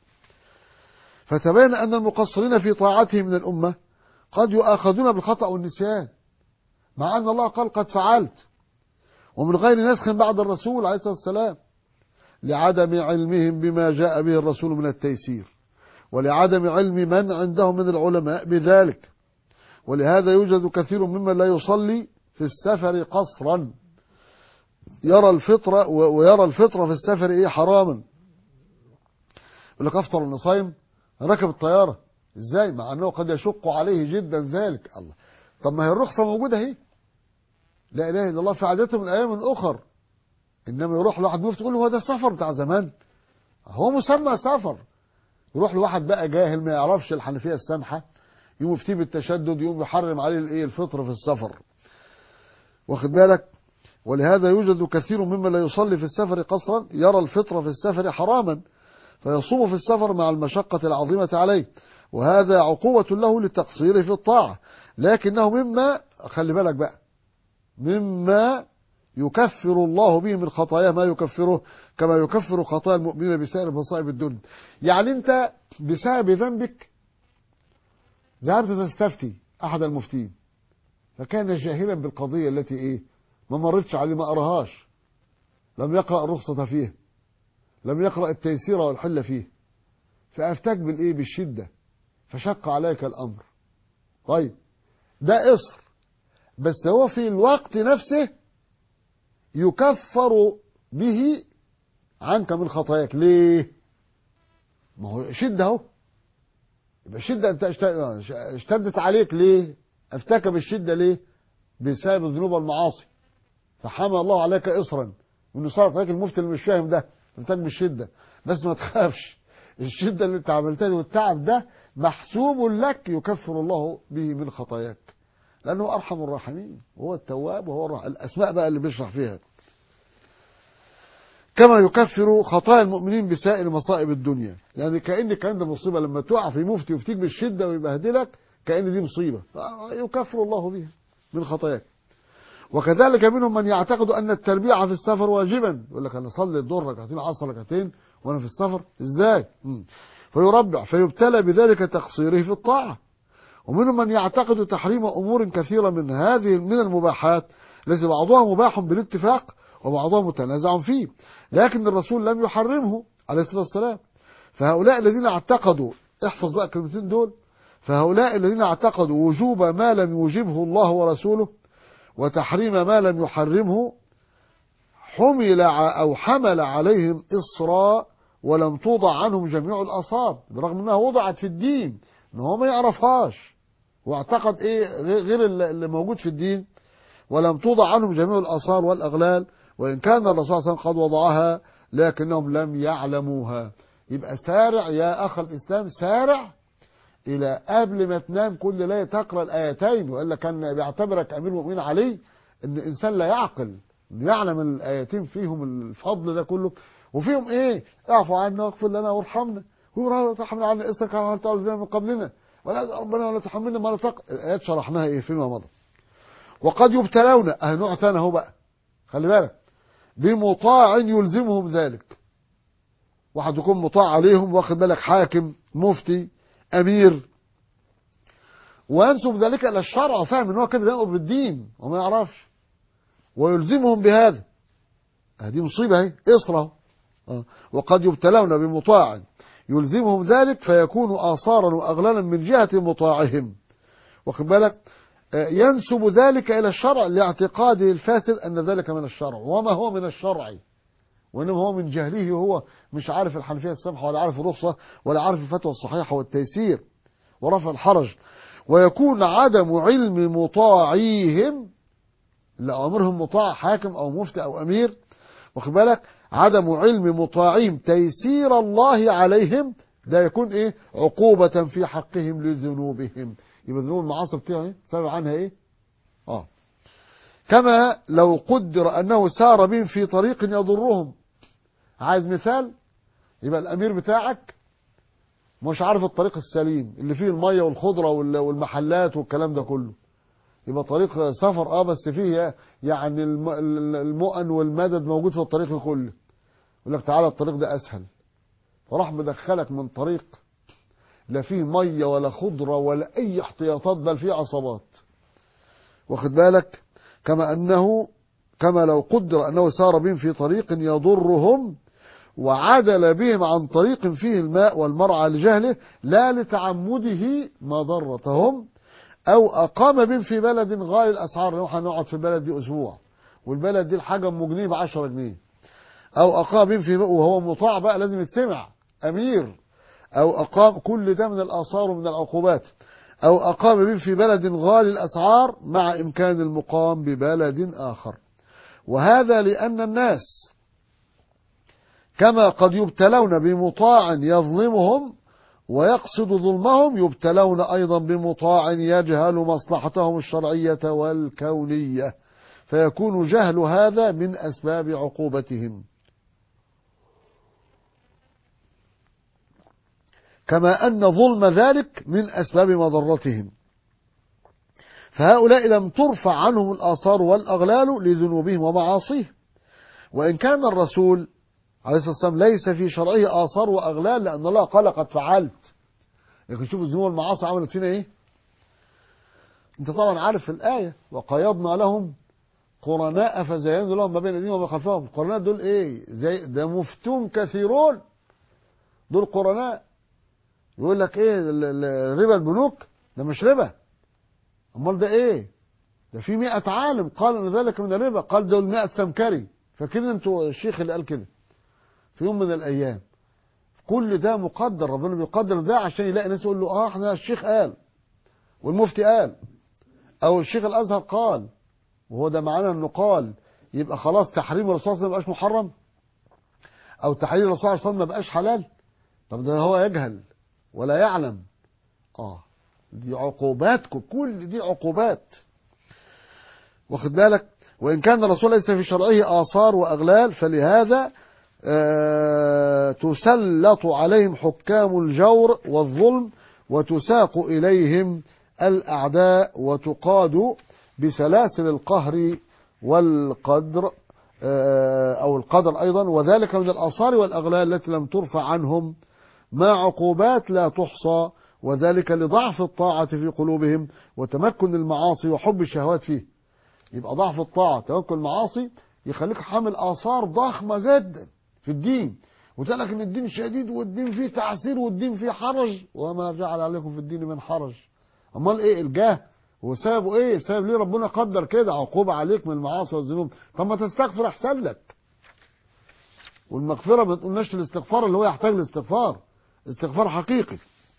فتبين أن المقصرين في طاعته من الأمة قد يؤاخذون بالخطأ والنسيان مع أن الله قال قد فعلت ومن غير نسخ بعد الرسول عليه الصلاة والسلام لعدم علمهم بما جاء به الرسول من التيسير ولعدم علم من عندهم من العلماء بذلك ولهذا يوجد كثير ممن لا يصلي في السفر قصرا يرى الفطرة و- ويرى الفطرة في السفر ايه حراما يقول لك افطر انه صايم ركب الطيارة ازاي مع انه قد يشق عليه جدا ذلك الله طب ما هي الرخصة موجودة اهي لا اله الا الله في عادته من ايام اخر انما يروح لواحد مفتي يقول له هو ده السفر بتاع زمان هو مسمى سفر يروح لواحد بقى جاهل ما يعرفش الحنفية السامحة يقوم يفتيه بالتشدد يقوم يحرم عليه الايه الفطر في السفر واخد بالك ولهذا يوجد كثير ممن لا يصلي في السفر قصرا يرى الفطر في السفر حراما فيصوم في السفر مع المشقة العظيمة عليه وهذا عقوبة له للتقصير في الطاعة لكنه مما خلي بالك بقى مما يكفر الله به من خطاياه ما يكفره كما يكفر خطايا المؤمنين بسائر مصائب الدنيا يعني انت بسبب ذنبك ذهبت تستفتي احد المفتين فكان جاهلا بالقضية التي ايه ما مرتش عليه ما قراهاش لم يقرأ الرخصة فيها لم يقرأ التيسير والحل فيه فأفتاك بالإيه بالشدة فشق عليك الأمر طيب ده إصر بس هو في الوقت نفسه يكفر به عنك من خطاياك ليه ما هو شدة اهو يبقى شدة انت اشت- اشتدت عليك ليه افتاك بالشدة ليه بسبب الذنوب والمعاصي فحمى الله عليك إصرا وانه صارت عليك المفتي اللي مش فاهم ده افتاك بالشدة بس ما تخافش الشدة اللي انت عملتها دي والتعب ده محسوب لك يكفر الله به من خطاياك لأنه أرحم الراحمين وهو التواب وهو الرحيم الأسماء بقى اللي بيشرح فيها كما يكفر خطايا المؤمنين بسائر مصائب الدنيا يعني كأن كان ده مصيبة لما تقع في مفتي ويفتيك بالشدة ويبهدلك كأن دي مصيبة يكفر الله بها من خطاياك وكذلك منهم من يعتقد أن التربيع في السفر واجبا يقول لك أنا أصلي الظهر ركعتين عصر ركعتين وأنا في السفر إزاي مم. فيربع فيبتلى بذلك تقصيره في الطاعة ومنهم من يعتقد تحريم أمور كثيرة من هذه من المباحات التي بعضها مباح بالاتفاق وبعضها متنازع فيه لكن الرسول لم يحرمه عليه الصلاة والسلام فهؤلاء الذين اعتقدوا احفظ بقى الكلمتين دول فهؤلاء الذين اعتقدوا وجوب ما لم يوجبه الله ورسوله وتحريم ما لم يحرمه حمل ع- أو حمل عليهم إصرا ولم توضع عنهم جميع الأصاب برغم أنها وضعت في الدين ان هو ما يعرفهاش واعتقد ايه غير غير اللي اللي موجود في الدين ولم توضع عنهم جميع الآثار والأغلال وإن كان الرسول صلى الله عليه وسلم قد وضعها لكنهم لم يعلموها يبقى سارع يا أخ الإسلام سارع إلى قبل ما تنام كل ليلة تقرأ الآيتين وإلا كان بيعتبرك أمير المؤمنين علي إن الإنسان لا يعقل إنه يعلم الآيتين فيهم الفضل ده كله وفيهم إيه اعفو عنا واغفر لنا وارحمنا ولا تحمل عنا إسرك كما حملت على الذين من قبلنا ولا ربنا ولا تحملنا ما لا طاقة الآيات شرحناها إيه فيما مضى وقد يبتلون أه نوع تاني أهو بقى خلي بالك بمطاع يلزمهم ذلك واحد يكون مطاع عليهم واخد بالك حاكم مفتي أمير وينسب ذلك إلى الشرع وفاهم ان هو كده يأمر بالدين وما يعرفش ويلزمهم بهذا هذه مصيبة اهي اصرة آه. وقد يبتلون بمطاع يلزمهم ذلك فيكون آثارا وأغلالا من جهة مطاعهم واخد بالك آه، ينسب ذلك إلى الشرع لاعتقاده الفاسد أن ذلك من الشرع وما هو من الشرع وإنما هو من جهله هو مش عارف الحنفية السمحة ولا عارف الرخصة ولا عارف الفتوى الصحيحة والتيسير ورفع الحرج ويكون عدم علم مطاعيهم لأمرهم مطاع حاكم أو مفتي أو أمير واخد بالك عدم علم مطاعيهم تيسير الله عليهم ده يكون ايه عقوبة في حقهم لذنوبهم يبقى ذنوب المعاصي بتاعها ايه سبب عنها ايه اه كما لو قدر انه سار بهم في طريق يضرهم عايز مثال يبقى الامير بتاعك مش عارف الطريق السليم اللي فيه المية والخضرة وال- والمحلات والكلام ده كله يبقى طريق سفر اه بس فيه يعني الم- المؤن والمدد موجود في الطريق كله يقول لك تعالى الطريق ده اسهل فراح مدخلك من طريق لا فيه ميه ولا خضره ولا اي احتياطات بل فيه عصابات واخد بالك كما انه كما لو قدر انه سار بهم في طريق يضرهم وعدل بهم عن طريق فيه الماء والمرعى لجهله لا لتعمده مضرتهم او اقام بهم في بلد غالي الاسعار نروح هنقعد في البلد دي اسبوع والبلد دي الحاجة ام جنيه ب 10 جنيه او اقام في وهو مطاع بقى لازم يتسمع امير او اقام كل ده من الاثار ومن العقوبات او اقام به في بلد غالي الاسعار مع امكان المقام ببلد اخر وهذا لان الناس كما قد يبتلون بمطاع يظلمهم ويقصد ظلمهم يبتلون ايضا بمطاع يجهل مصلحتهم الشرعيه والكونيه فيكون جهل هذا من اسباب عقوبتهم كما ان ظلم ذلك من اسباب مضرتهم فهؤلاء لم ترفع عنهم الاثار والاغلال لذنوبهم ومعاصيهم وان كان الرسول عليه الصلاه والسلام ليس في شرعه اثار واغلال لان الله قال قد فعلت لكن شوف الذنوب والمعاصي عملت فينا ايه انت طبعا عارف الايه وقيضنا لهم قرناء فزينوا لهم ما بين ايديهم وما خلفهم القرناء دول ايه زي ده مفتون كثيرون دول قرناء يقول لك ايه ال- ال- ربا البنوك ده مش ربا امال ده ايه ده في مئة عالم قال ان ذلك من الربا قال دول مئة سمكري فاكرين انتوا الشيخ اللي قال كده في يوم من الايام كل ده مقدر ربنا بيقدر ده عشان يلاقي ناس يقول له اه احنا الشيخ قال والمفتي قال او الشيخ الازهر قال وهو ده معناه انه قال يبقى خلاص تحريم الرسول صلى الله عليه وسلم ما بقاش محرم او تحريم الرسول صلى الله عليه وسلم ما بقاش حلال طب ده هو يجهل ولا يعلم اه دي عقوبات كل دي عقوبات واخد بالك وان كان الرسول ليس في شرعه اثار واغلال فلهذا آه تسلط عليهم حكام الجور والظلم وتساق اليهم الاعداء وتقاد بسلاسل القهر والقدر آه او القدر ايضا وذلك من الاثار والاغلال التي لم ترفع عنهم مع عقوبات لا تحصى وذلك لضعف الطاعة في قلوبهم وتمكن المعاصي وحب الشهوات فيه يبقى ضعف الطاعة تمكن المعاصي يخليك حامل آثار ضخمة جدا في الدين وتقول لك ان الدين شديد والدين فيه تعسير والدين فيه حرج وما جعل عليكم في الدين من حرج امال ايه الجاه وسببه ايه سبب ليه ربنا قدر كده عقوبة عليك من المعاصي والذنوب طب ما تستغفر احسن لك والمغفرة ما تقولناش الاستغفار اللي هو يحتاج لاستغفار استغفار حقيقي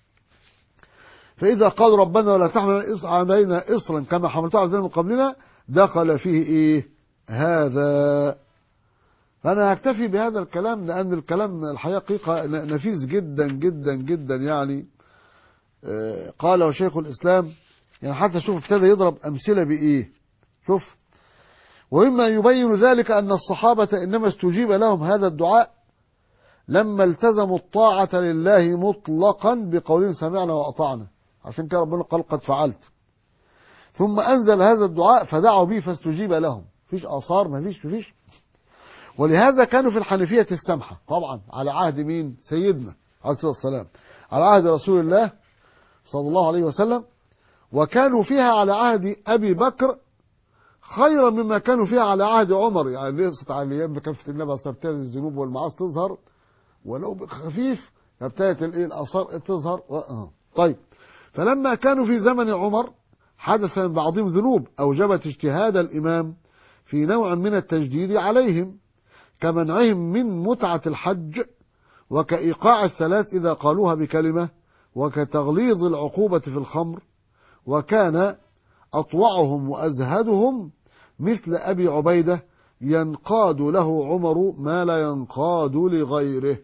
فإذا قال ربنا ولا تحمل علينا إصرا كما حملته على الذين من قبلنا دخل فيه إيه هذا فأنا هكتفي بهذا الكلام لأن الكلام الحقيقة نفيس جدا جدا جدا يعني آه، قال شيخ الإسلام يعني حتى شوف ابتدى يضرب أمثلة بإيه شوف ومما يبين ذلك أن الصحابة إنما استجيب لهم هذا الدعاء لما التزموا الطاعة لله مطلقا بقولهم سمعنا وأطعنا عشان كده ربنا قال قد فعلت ثم أنزل هذا الدعاء فدعوا به فاستجيب لهم فيش آثار ما فيش فيش ولهذا كانوا في الحنفية السمحة طبعا على عهد مين سيدنا عليه الصلاة والسلام على عهد رسول الله صلى الله عليه وسلم وكانوا فيها على عهد أبي بكر خيرا مما كانوا فيها على عهد عمر يعني ليست على ايام ما كانت النبي صلى الله عليه وسلم الذنوب والمعاصي تظهر ولو خفيف ابتدت الايه الاثار تظهر و... آه. طيب فلما كانوا في زمن عمر حدث من بعضهم ذنوب اوجبت اجتهاد الامام في نوع من التجديد عليهم كمنعهم من متعه الحج وكايقاع الثلاث اذا قالوها بكلمه وكتغليظ العقوبه في الخمر وكان اطوعهم وازهدهم مثل ابي عبيده ينقاد له عمر ما لا ينقاد لغيره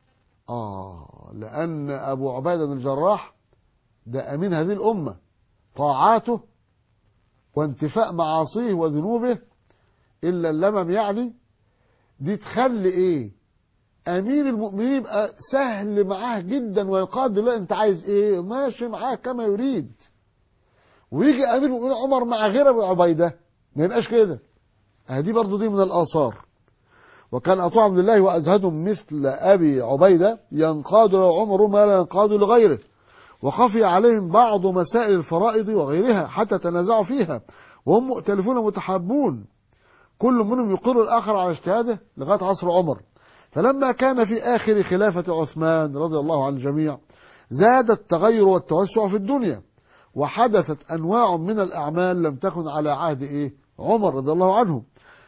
آه لأن أبو عبيدة بن الجراح ده أمين هذه الأمة طاعاته وانتفاء معاصيه وذنوبه إلا اللمم يعني دي تخلي إيه أمير المؤمنين يبقى سهل معاه جدا ويقاد له أنت عايز إيه ماشي معاه كما يريد ويجي أمير المؤمنين عمر مع غير أبو عبيدة ما يبقاش كده هذه برضو دي من الآثار وكان أطاعهم لله وأزهدهم مثل أبي عبيدة ينقاد له عمر ما لا ينقاد لغيره وخفي عليهم بعض مسائل الفرائض وغيرها حتى تنازعوا فيها وهم مؤتلفون متحابون كل منهم يقر الآخر على اجتهاده لغاية عصر عمر فلما كان في آخر خلافة عثمان رضي الله عن الجميع زاد التغير والتوسع في الدنيا وحدثت أنواع من الأعمال لم تكن على عهد إيه عمر رضي الله عنه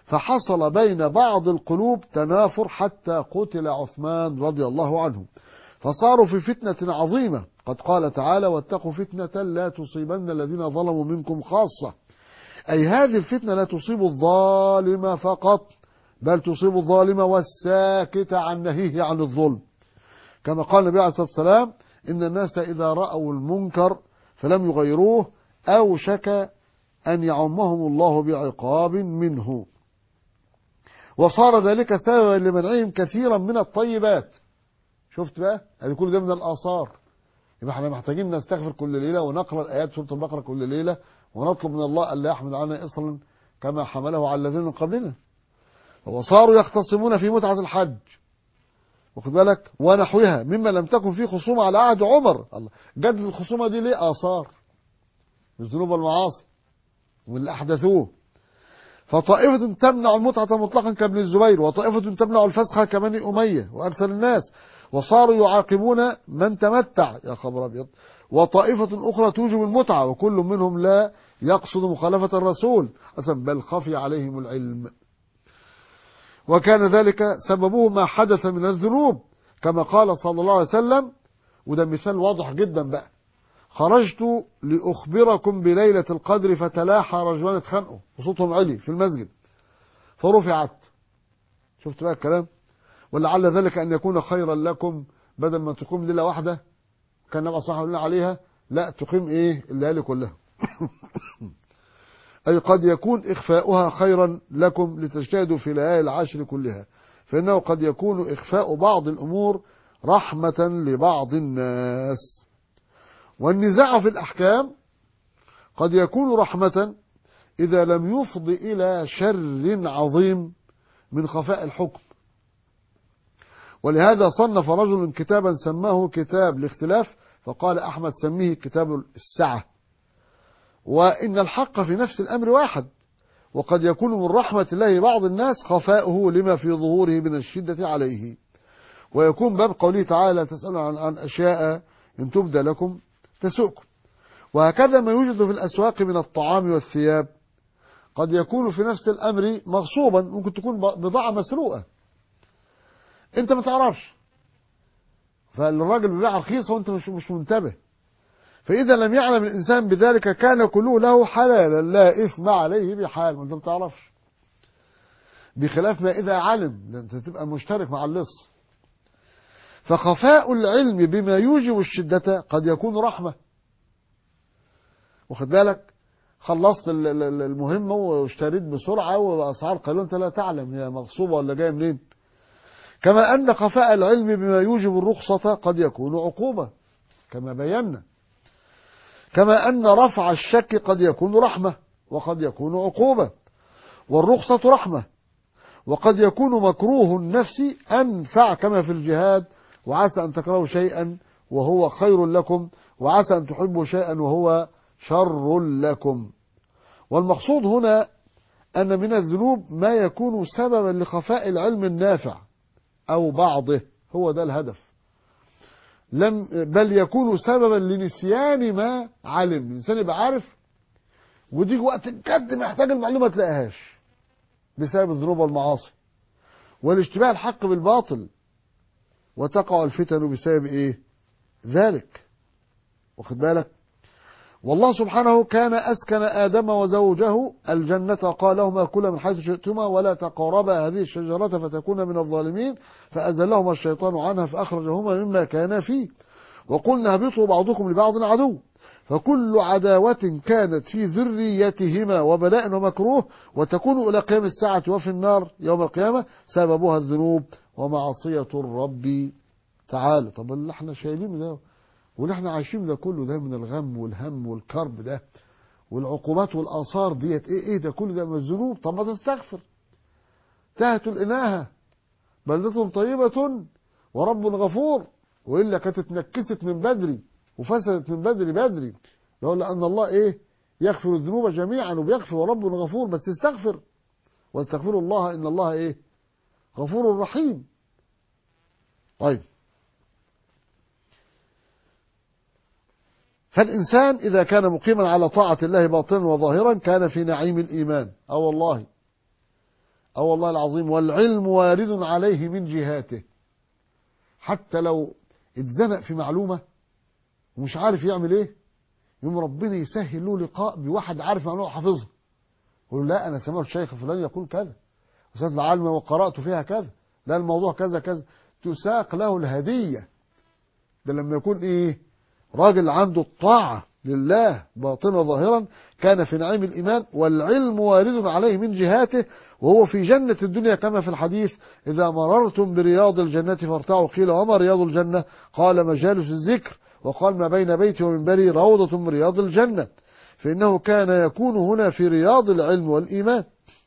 فحصل بين بعض القلوب تنافر حتى قتل عثمان رضي الله عنه فصاروا في فتنة عظيمة قد قال تعالى واتقوا فتنة لا تصيبن الذين ظلموا منكم خاصة أي هذه الفتنة لا تصيب الظالم فقط بل تصيب الظالم والساكت عن نهيه عن الظلم كما قال النبي عليه الصلاة والسلام إن الناس إذا رأوا المنكر فلم يغيروه أوشك أن يعمهم الله بعقاب منه وصار ذلك سببا لمنعهم كثيرا من الطيبات شفت بقى هذه كل ده من الآثار يبقى احنا محتاجين نستغفر كل ليلة ونقرأ الآيات سورة البقرة كل ليلة ونطلب من الله ألا يحمل علينا إصرا كما حمله على الذين من قبلنا وصاروا يختصمون في متعة الحج واخد بالك ونحوها مما لم تكن فيه خصومة على عهد عمر الله جدد الخصومة دي ليه آثار الذنوب والمعاصي واللي أحدثوه فطائفة تمنع المتعة مطلقا كابن الزبير وطائفة تمنع الفسخة كبني أمية وأمثل الناس وصاروا يعاقبون من تمتع يا خبر أبيض وطائفة أخرى توجب المتعة وكل منهم لا يقصد مخالفة الرسول أصلا بل خفي عليهم العلم وكان ذلك سببه ما حدث من الذنوب كما قال صلى الله عليه وسلم وده مثال واضح جدا بقى خرجت لأخبركم بليلة القدر فتلاحى رجلان اتخانقوا وصوتهم علي في المسجد فرفعت شفت بقى الكلام ولعل ذلك أن يكون خيرا لكم بدل ما تقوم ليلة واحدة كان نبع صح لنا عليها لا تقيم ايه الليالي كلها أي قد يكون إخفاؤها خيرا لكم لتجتهدوا في ليالي العشر كلها فإنه قد يكون إخفاء بعض الأمور رحمة لبعض الناس والنزاع في الأحكام قد يكون رحمة إذا لم يفض إلى شر عظيم من خفاء الحكم ولهذا صنف رجل كتابا سماه كتاب الاختلاف فقال أحمد سميه كتاب السعة وإن الحق في نفس الأمر واحد وقد يكون من رحمة الله بعض الناس خفاؤه لما في ظهوره من الشدة عليه ويكون باب قوله تعالى تسألوا عن, عن أشياء إن تبدى لكم تسؤكم وهكذا ما يوجد في الأسواق من الطعام والثياب قد يكون في نفس الأمر مغصوبا ممكن تكون بضاعة مسروقة انت ما تعرفش فالراجل بيبيع رخيصة وانت مش مش منتبه فإذا لم يعلم الإنسان بذلك كان كله له حلالا لا إثم عليه بحال وانت ما تعرفش بخلاف ما إذا علم انت تبقى مشترك مع اللص فخفاء العلم بما يوجب الشدة قد يكون رحمة واخد بالك خلصت المهمة واشتريت بسرعة وأسعار قليلة أنت لا تعلم هي مغصوبة ولا جاية منين كما أن خفاء العلم بما يوجب الرخصة قد يكون عقوبة كما بينا كما أن رفع الشك قد يكون رحمة وقد يكون عقوبة والرخصة رحمة وقد يكون مكروه النفس أنفع كما في الجهاد وعسى أن تكرهوا شيئا وهو خير لكم وعسى أن تحبوا شيئا وهو شر لكم والمقصود هنا أن من الذنوب ما يكون سببا لخفاء العلم النافع أو بعضه هو ده الهدف لم بل يكون سببا لنسيان ما علم الإنسان يبقى عارف ودي وقت الجد محتاج المعلومة تلاقيهاش بسبب الذنوب والمعاصي والاشتباه الحق بالباطل وتقع الفتن بسبب ايه ذلك واخد بالك والله سبحانه كان أسكن آدم وزوجه الجنة قال لهما كلا من حيث شئتما ولا تقربا هذه الشجرة فتكون من الظالمين فأزلهما الشيطان عنها فأخرجهما مما كانا فيه وقلنا اهبطوا بعضكم لبعض عدو فكل عداوة كانت في ذريتهما وبلاء ومكروه وتكون إلى قيام الساعة وفي النار يوم القيامة سببها الذنوب ومعصية الرب تعالى طب اللي احنا شايلين ده واللي احنا عايشين ده كله ده من الغم والهم والكرب ده والعقوبات والآثار ديت ايه ايه ده كله ده من الذنوب طب ما تستغفر تهت الإناهة بلدة طيبة ورب غفور وإلا كانت اتنكست من بدري وفسدت من بدري بدري يقول لأن الله ايه يغفر الذنوب جميعا وبيغفر ورب غفور بس استغفر واستغفروا الله إن الله ايه غفور رحيم طيب فالإنسان إذا كان مقيما على طاعة الله باطنا وظاهرا كان في نعيم الإيمان أو والله اه والله العظيم والعلم وارد عليه من جهاته حتى لو اتزنق في معلومة ومش عارف يعمل ايه يوم ربنا يسهل له لقاء بواحد عارف معلومة حافظها يقول له لا انا سمعت الشيخ فلان يقول كذا استاذ العالم وقرأت فيها كذا لا الموضوع كذا كذا تساق له الهدية ده لما يكون ايه راجل عنده الطاعة لله باطنا ظاهرا كان في نعيم الإيمان والعلم وارد عليه من جهاته وهو في جنة الدنيا كما في الحديث إذا مررتم برياض الجنة فارتعوا قيل وما رياض الجنة قال مجالس الذكر وقال ما بين بيتي ومنبري روضة من رياض الجنة فإنه كان يكون هنا في رياض العلم والإيمان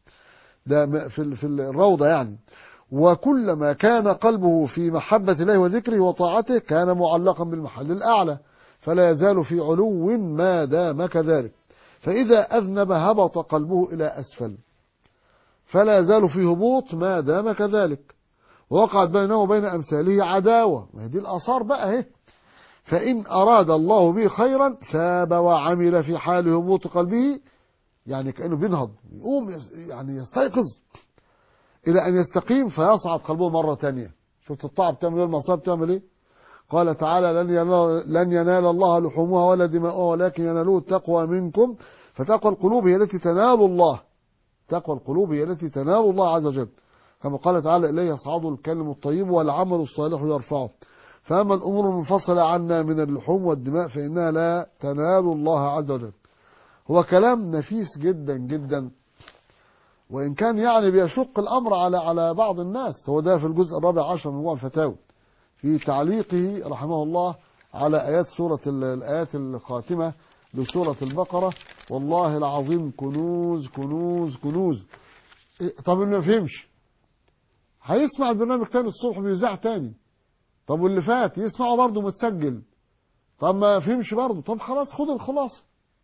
ده في في الروضة يعني وكلما كان قلبه في محبة الله وذكره وطاعته كان معلقا بالمحل الأعلى فلا يزال في علو ما دام كذلك فإذا أذنب هبط قلبه إلى أسفل فلا يزال في هبوط ما دام كذلك ووقعت بينه وبين أمثاله عداوة وهذه الآثار بقى اهي فإن أراد الله به خيرا ثاب وعمل في حال هبوط قلبه يعني كأنه بينهض يقوم يعني يستيقظ إلى أن يستقيم فيصعد قلبه مرة تانية شفت الطاعة بتعمل ايه المصاب بتعمل ايه قال تعالى لن ينال, لن ينال الله لحومها ولا دماؤها ولكن ينالوه التقوى منكم فتقوى القلوب هي التي تنال الله تقوى القلوب هي التي تنال الله عز وجل كما قال تعالى إليه يصعد الكلم الطيب والعمل الصالح يرفعه فأما الأمور المنفصلة عنا من اللحوم والدماء فإنها لا تنال الله عز وجل هو كلام نفيس جدا جدا وإن كان يعني بيشق الأمر على على بعض الناس هو ده في الجزء الرابع عشر من مجموع الفتاوي في تعليقه رحمه الله على آيات سورة الآيات الخاتمة لسورة البقرة والله العظيم كنوز كنوز كنوز طب اللي ما فهمش هيسمع البرنامج تاني الصبح بيذاع تاني طب واللي فات يسمعه برضه متسجل طب ما فهمش برضه طب خلاص خد الخلاصة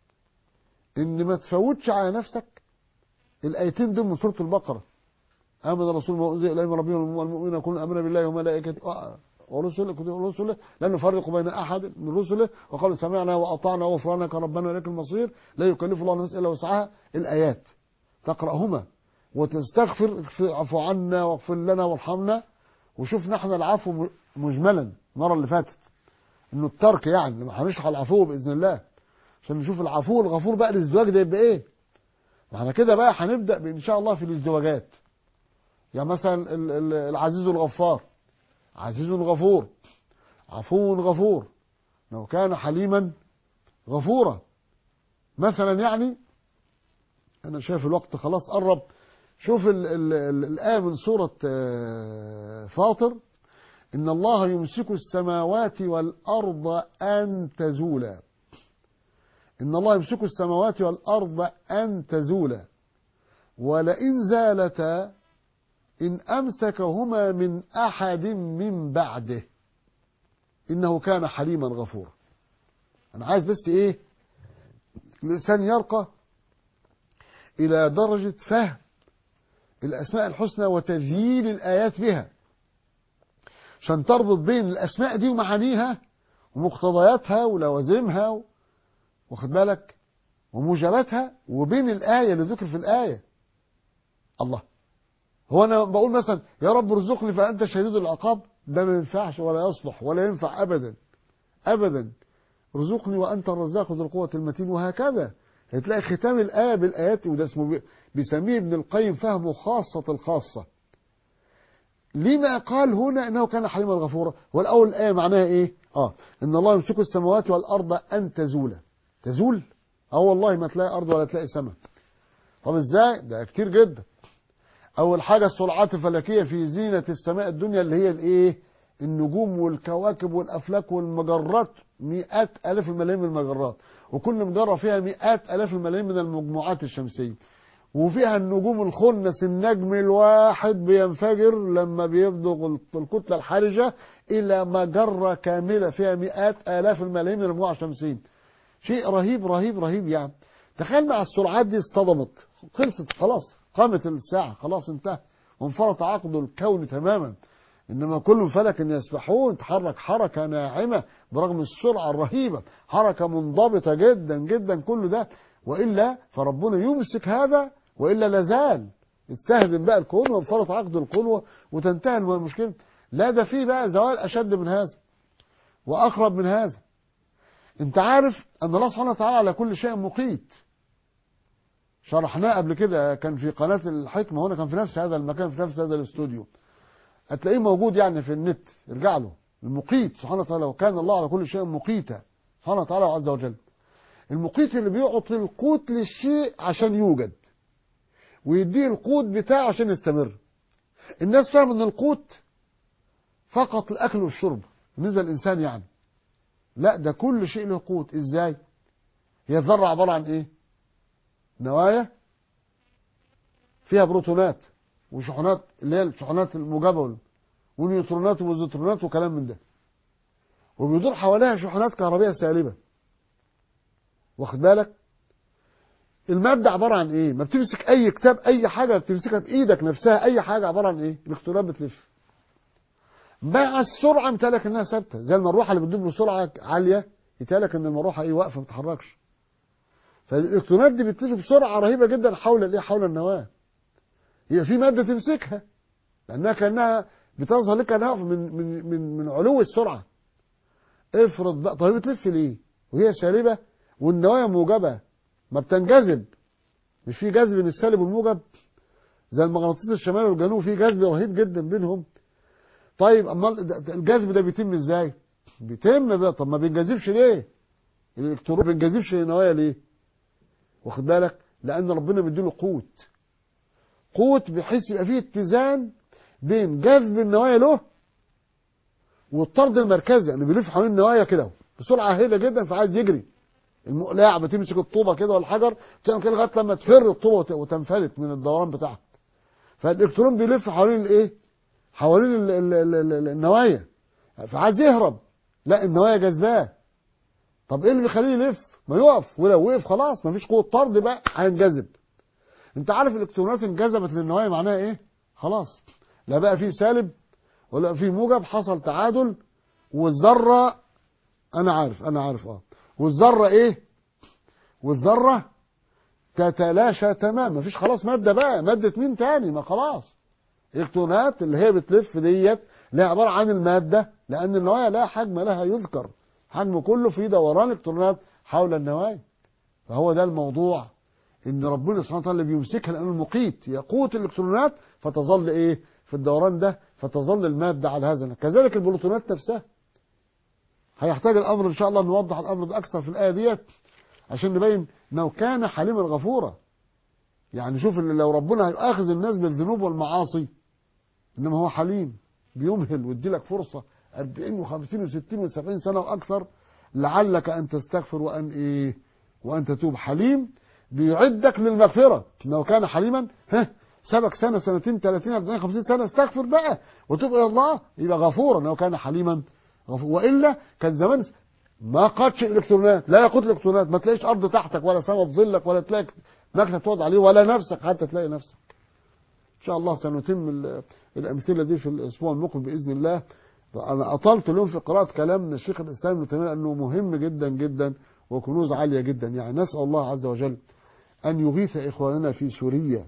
ان ما تفوتش على نفسك الايتين دول من سورة البقرة آمن الرسول ما أنزل إليه من ربهم والمؤمنون كلهم آمن بالله وملائكته ورسله ورسله لا نفرق بين أحد من رسله وقالوا سمعنا وأطعنا وغفرانك ربنا إليك المصير لا يكلف الله نفسا إلا وسعها الآيات تقرأهما وتستغفر اعفو عنا واغفر لنا وارحمنا وشوف نحن العفو مجملا المرة اللي فاتت انه الترك يعني لما هنشرح العفو بإذن الله عشان نشوف العفو الغفور بقى للزواج ده يبقى ايه ما احنا كده بقى هنبدأ إن شاء الله في الازدواجات يعني مثلا العزيز الغفار عزيز غفور عفو غفور لو كان حليما غفورا مثلا يعني انا شايف الوقت خلاص قرب شوف الآية من سورة فاطر إن الله يمسك السماوات والأرض أن تزولا إن الله يمسك السماوات والأرض أن تزولا ولئن زالتا إن أمسكهما من أحد من بعده إنه كان حليما غفورا أنا عايز بس إيه الإنسان يرقى إلى درجة فهم الأسماء الحسنى وتذييل الآيات بها عشان تربط بين الأسماء دي ومعانيها ومقتضياتها ولوازمها واخد بالك وموجباتها وبين الآية اللي ذكر في الآية الله هو أنا بقول مثلا يا رب ارزقني فأنت شديد العقاب ده ما ينفعش ولا يصلح ولا ينفع أبدا أبدا ارزقني وأنت الرزاق ذو القوة المتين وهكذا هتلاقي ختام الآية بالآيات وده اسمه بيسميه ابن القيم فهمه خاصة الخاصة لما قال هنا انه كان حليما غفورا والاول الايه معناها ايه اه ان الله يمسك السماوات والارض ان تزولا تزول اه والله ما تلاقي ارض ولا تلاقي سماء طب ازاي ده كتير جدا اول حاجه السرعات الفلكيه في زينه السماء الدنيا اللي هي الايه النجوم والكواكب والافلاك والمجرات مئات الاف الملايين من المجرات وكل مجره فيها مئات الاف الملايين من المجموعات الشمسيه وفيها النجوم الخنس النجم الواحد بينفجر لما بيبلغ الكتلة الحرجة إلى مجرة كاملة فيها مئات آلاف الملايين من المجموعة الشمسية شيء رهيب رهيب رهيب يعني تخيل مع السرعات دي اصطدمت خلصت خلاص قامت الساعة خلاص انتهى وانفرط عقد الكون تماما إنما كل فلك أن يسبحون تحرك حركة ناعمة برغم السرعة الرهيبة حركة منضبطة جدا جدا كل ده وإلا فربنا يمسك هذا وإلا لازال يتستهدم بقى الكون وينفرط عقد الكون وتنتهي المشكله لا ده في بقى زوال اشد من هذا واقرب من هذا انت عارف ان الله سبحانه وتعالى على كل شيء مقيت شرحناه قبل كده كان في قناه الحكمه هنا كان في نفس هذا المكان في نفس هذا الاستوديو هتلاقيه موجود يعني في النت ارجع له المقيت سبحانه وتعالى وكان الله على كل شيء مقيتا سبحانه وتعالى عز وجل المقيت اللي بيعطي القوت للشيء عشان يوجد ويديه القوت بتاعه عشان يستمر الناس فاهم ان القوت فقط الاكل والشرب بالنسبه للانسان يعني لا ده كل شيء له قوت ازاي هي الذره عباره عن ايه نوايا فيها بروتونات وشحنات اللي هي الشحنات الموجبه ونيوترونات وبوزيترونات وكلام من ده وبيدور حواليها شحنات كهربائيه سالبه واخد بالك المادة عبارة عن ايه ما بتمسك اي كتاب اي حاجة بتمسكها بايدك نفسها اي حاجة عبارة عن ايه الالكترونات بتلف مع السرعة متهيألك انها ثابتة زي المروحة اللي بتدوب بسرعة عالية يتهيألك ان المروحة ايه واقفة ما بتتحركش فالالكترونات دي بتلف بسرعة رهيبة جدا حول الايه حول النواة هي في مادة تمسكها لانها كانها بتظهر لك انها من من من من علو السرعة افرض بقى طيب بتلف ليه وهي سالبة والنوايا موجبة ما بتنجذب مش في جذب بين السالب والموجب زي المغناطيس الشمالي والجنوبي في جذب رهيب جدا بينهم طيب امال الجذب ده بيتم ازاي بيتم بقى طب ما بينجذبش ليه الالكترون ما بينجذبش للنوايا ليه واخد بالك لان ربنا مديله قوت قوت بحيث يبقى فيه اتزان بين جذب النوايا له والطرد المركزي يعني بيلف حوالين النوايا كده بسرعه هائله جدا فعايز يجري المقلاع بتمسك الطوبه كده ولا الحجر تعمل كده لغايه لما تفر الطوبه وتنفلت من الدوران بتاعها فالالكترون بيلف حوالين الايه حوالين ال ال ال ال النوايا فعايز يهرب لا النوايا جذباه طب ايه اللي بيخليه يلف ما يقف ولو وقف خلاص ما فيش قوه طرد بقى هينجذب انت عارف الالكترونات انجذبت للنوايا معناها ايه خلاص لا بقى في سالب ولا في موجب حصل تعادل والذره انا عارف انا عارف اه والذره ايه والذره تتلاشى تماما مفيش خلاص ماده بقى ماده مين تاني ما خلاص الالكترونات اللي هي بتلف ديت اللي هي عباره عن الماده لان النوايا لا حجم لها يذكر حجم كله في دوران الكترونات حول النوايا فهو ده الموضوع ان ربنا سبحانه وتعالى بيمسكها لانه المقيت يقوت الالكترونات فتظل ايه في الدوران ده فتظل الماده على هذا كذلك البروتونات نفسها هيحتاج الامر ان شاء الله نوضح الامر ده اكثر في الايه ديت عشان نبين انه كان حليما غفورا يعني شوف اللي لو ربنا هيؤاخذ الناس بالذنوب والمعاصي انما هو حليم بيمهل ويدي لك فرصه 40 و50 و60 و70 سنه واكثر لعلك ان تستغفر وان ايه وان تتوب حليم بيعدك للمغفره لو كان حليما ها سبك سنه سنتين 30 40 50 سنه استغفر بقى وتوب الى الله يبقى غفورا لو كان حليما غفور والا كان زمان ما قادش الالكترونات لا يقود الالكترونات ما تلاقيش ارض تحتك ولا سما في ظلك ولا تلاقي مكنه تقعد عليه ولا نفسك حتى تلاقي نفسك ان شاء الله سنتم الامثله دي في الاسبوع المقبل باذن الله انا اطلت اليوم في قراءه كلام من الشيخ الاسلام ابن تيميه انه مهم جدا جدا وكنوز عاليه جدا يعني نسال الله عز وجل ان يغيث اخواننا في سوريا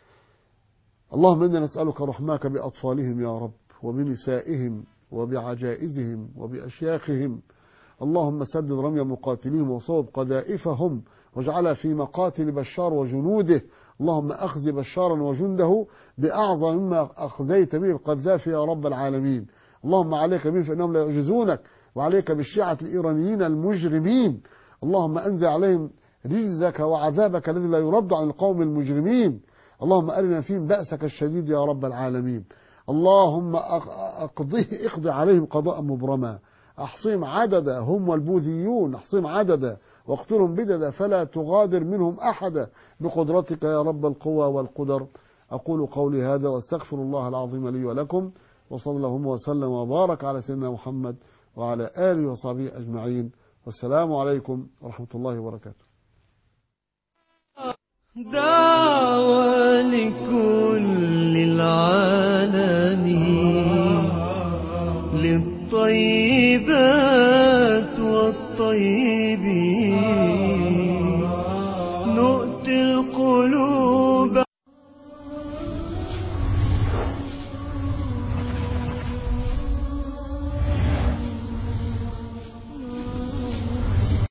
اللهم انا نسالك رحمك باطفالهم يا رب وبنسائهم وبعجائزهم وباشياخهم اللهم سدد رمي مقاتليهم وصوب قذائفهم واجعلها في مقاتل بشار وجنوده اللهم أخزي بشارا وجنده بأعظم مما أخزيت به القذافي يا رب العالمين اللهم عليك بهم فإنهم لا يعجزونك وعليك بالشيعة الإيرانيين المجرمين اللهم أنزل عليهم رجزك وعذابك الذي لا يرد عن القوم المجرمين اللهم أرنا فيهم بأسك الشديد يا رب العالمين اللهم أقضيه اقضي عليهم قضاء مبرما أحصيهم عددا هم والبوذيون أحصيهم عددا واقتلهم بددا فلا تغادر منهم أحدا بقدرتك يا رب القوى والقدر أقول قولي هذا وأستغفر الله العظيم لي ولكم وصلى اللهم وسلم وبارك على سيدنا محمد وعلى آله وصحبه أجمعين والسلام عليكم ورحمة الله وبركاته دعوة لكل العالمين للطيبات والطيبين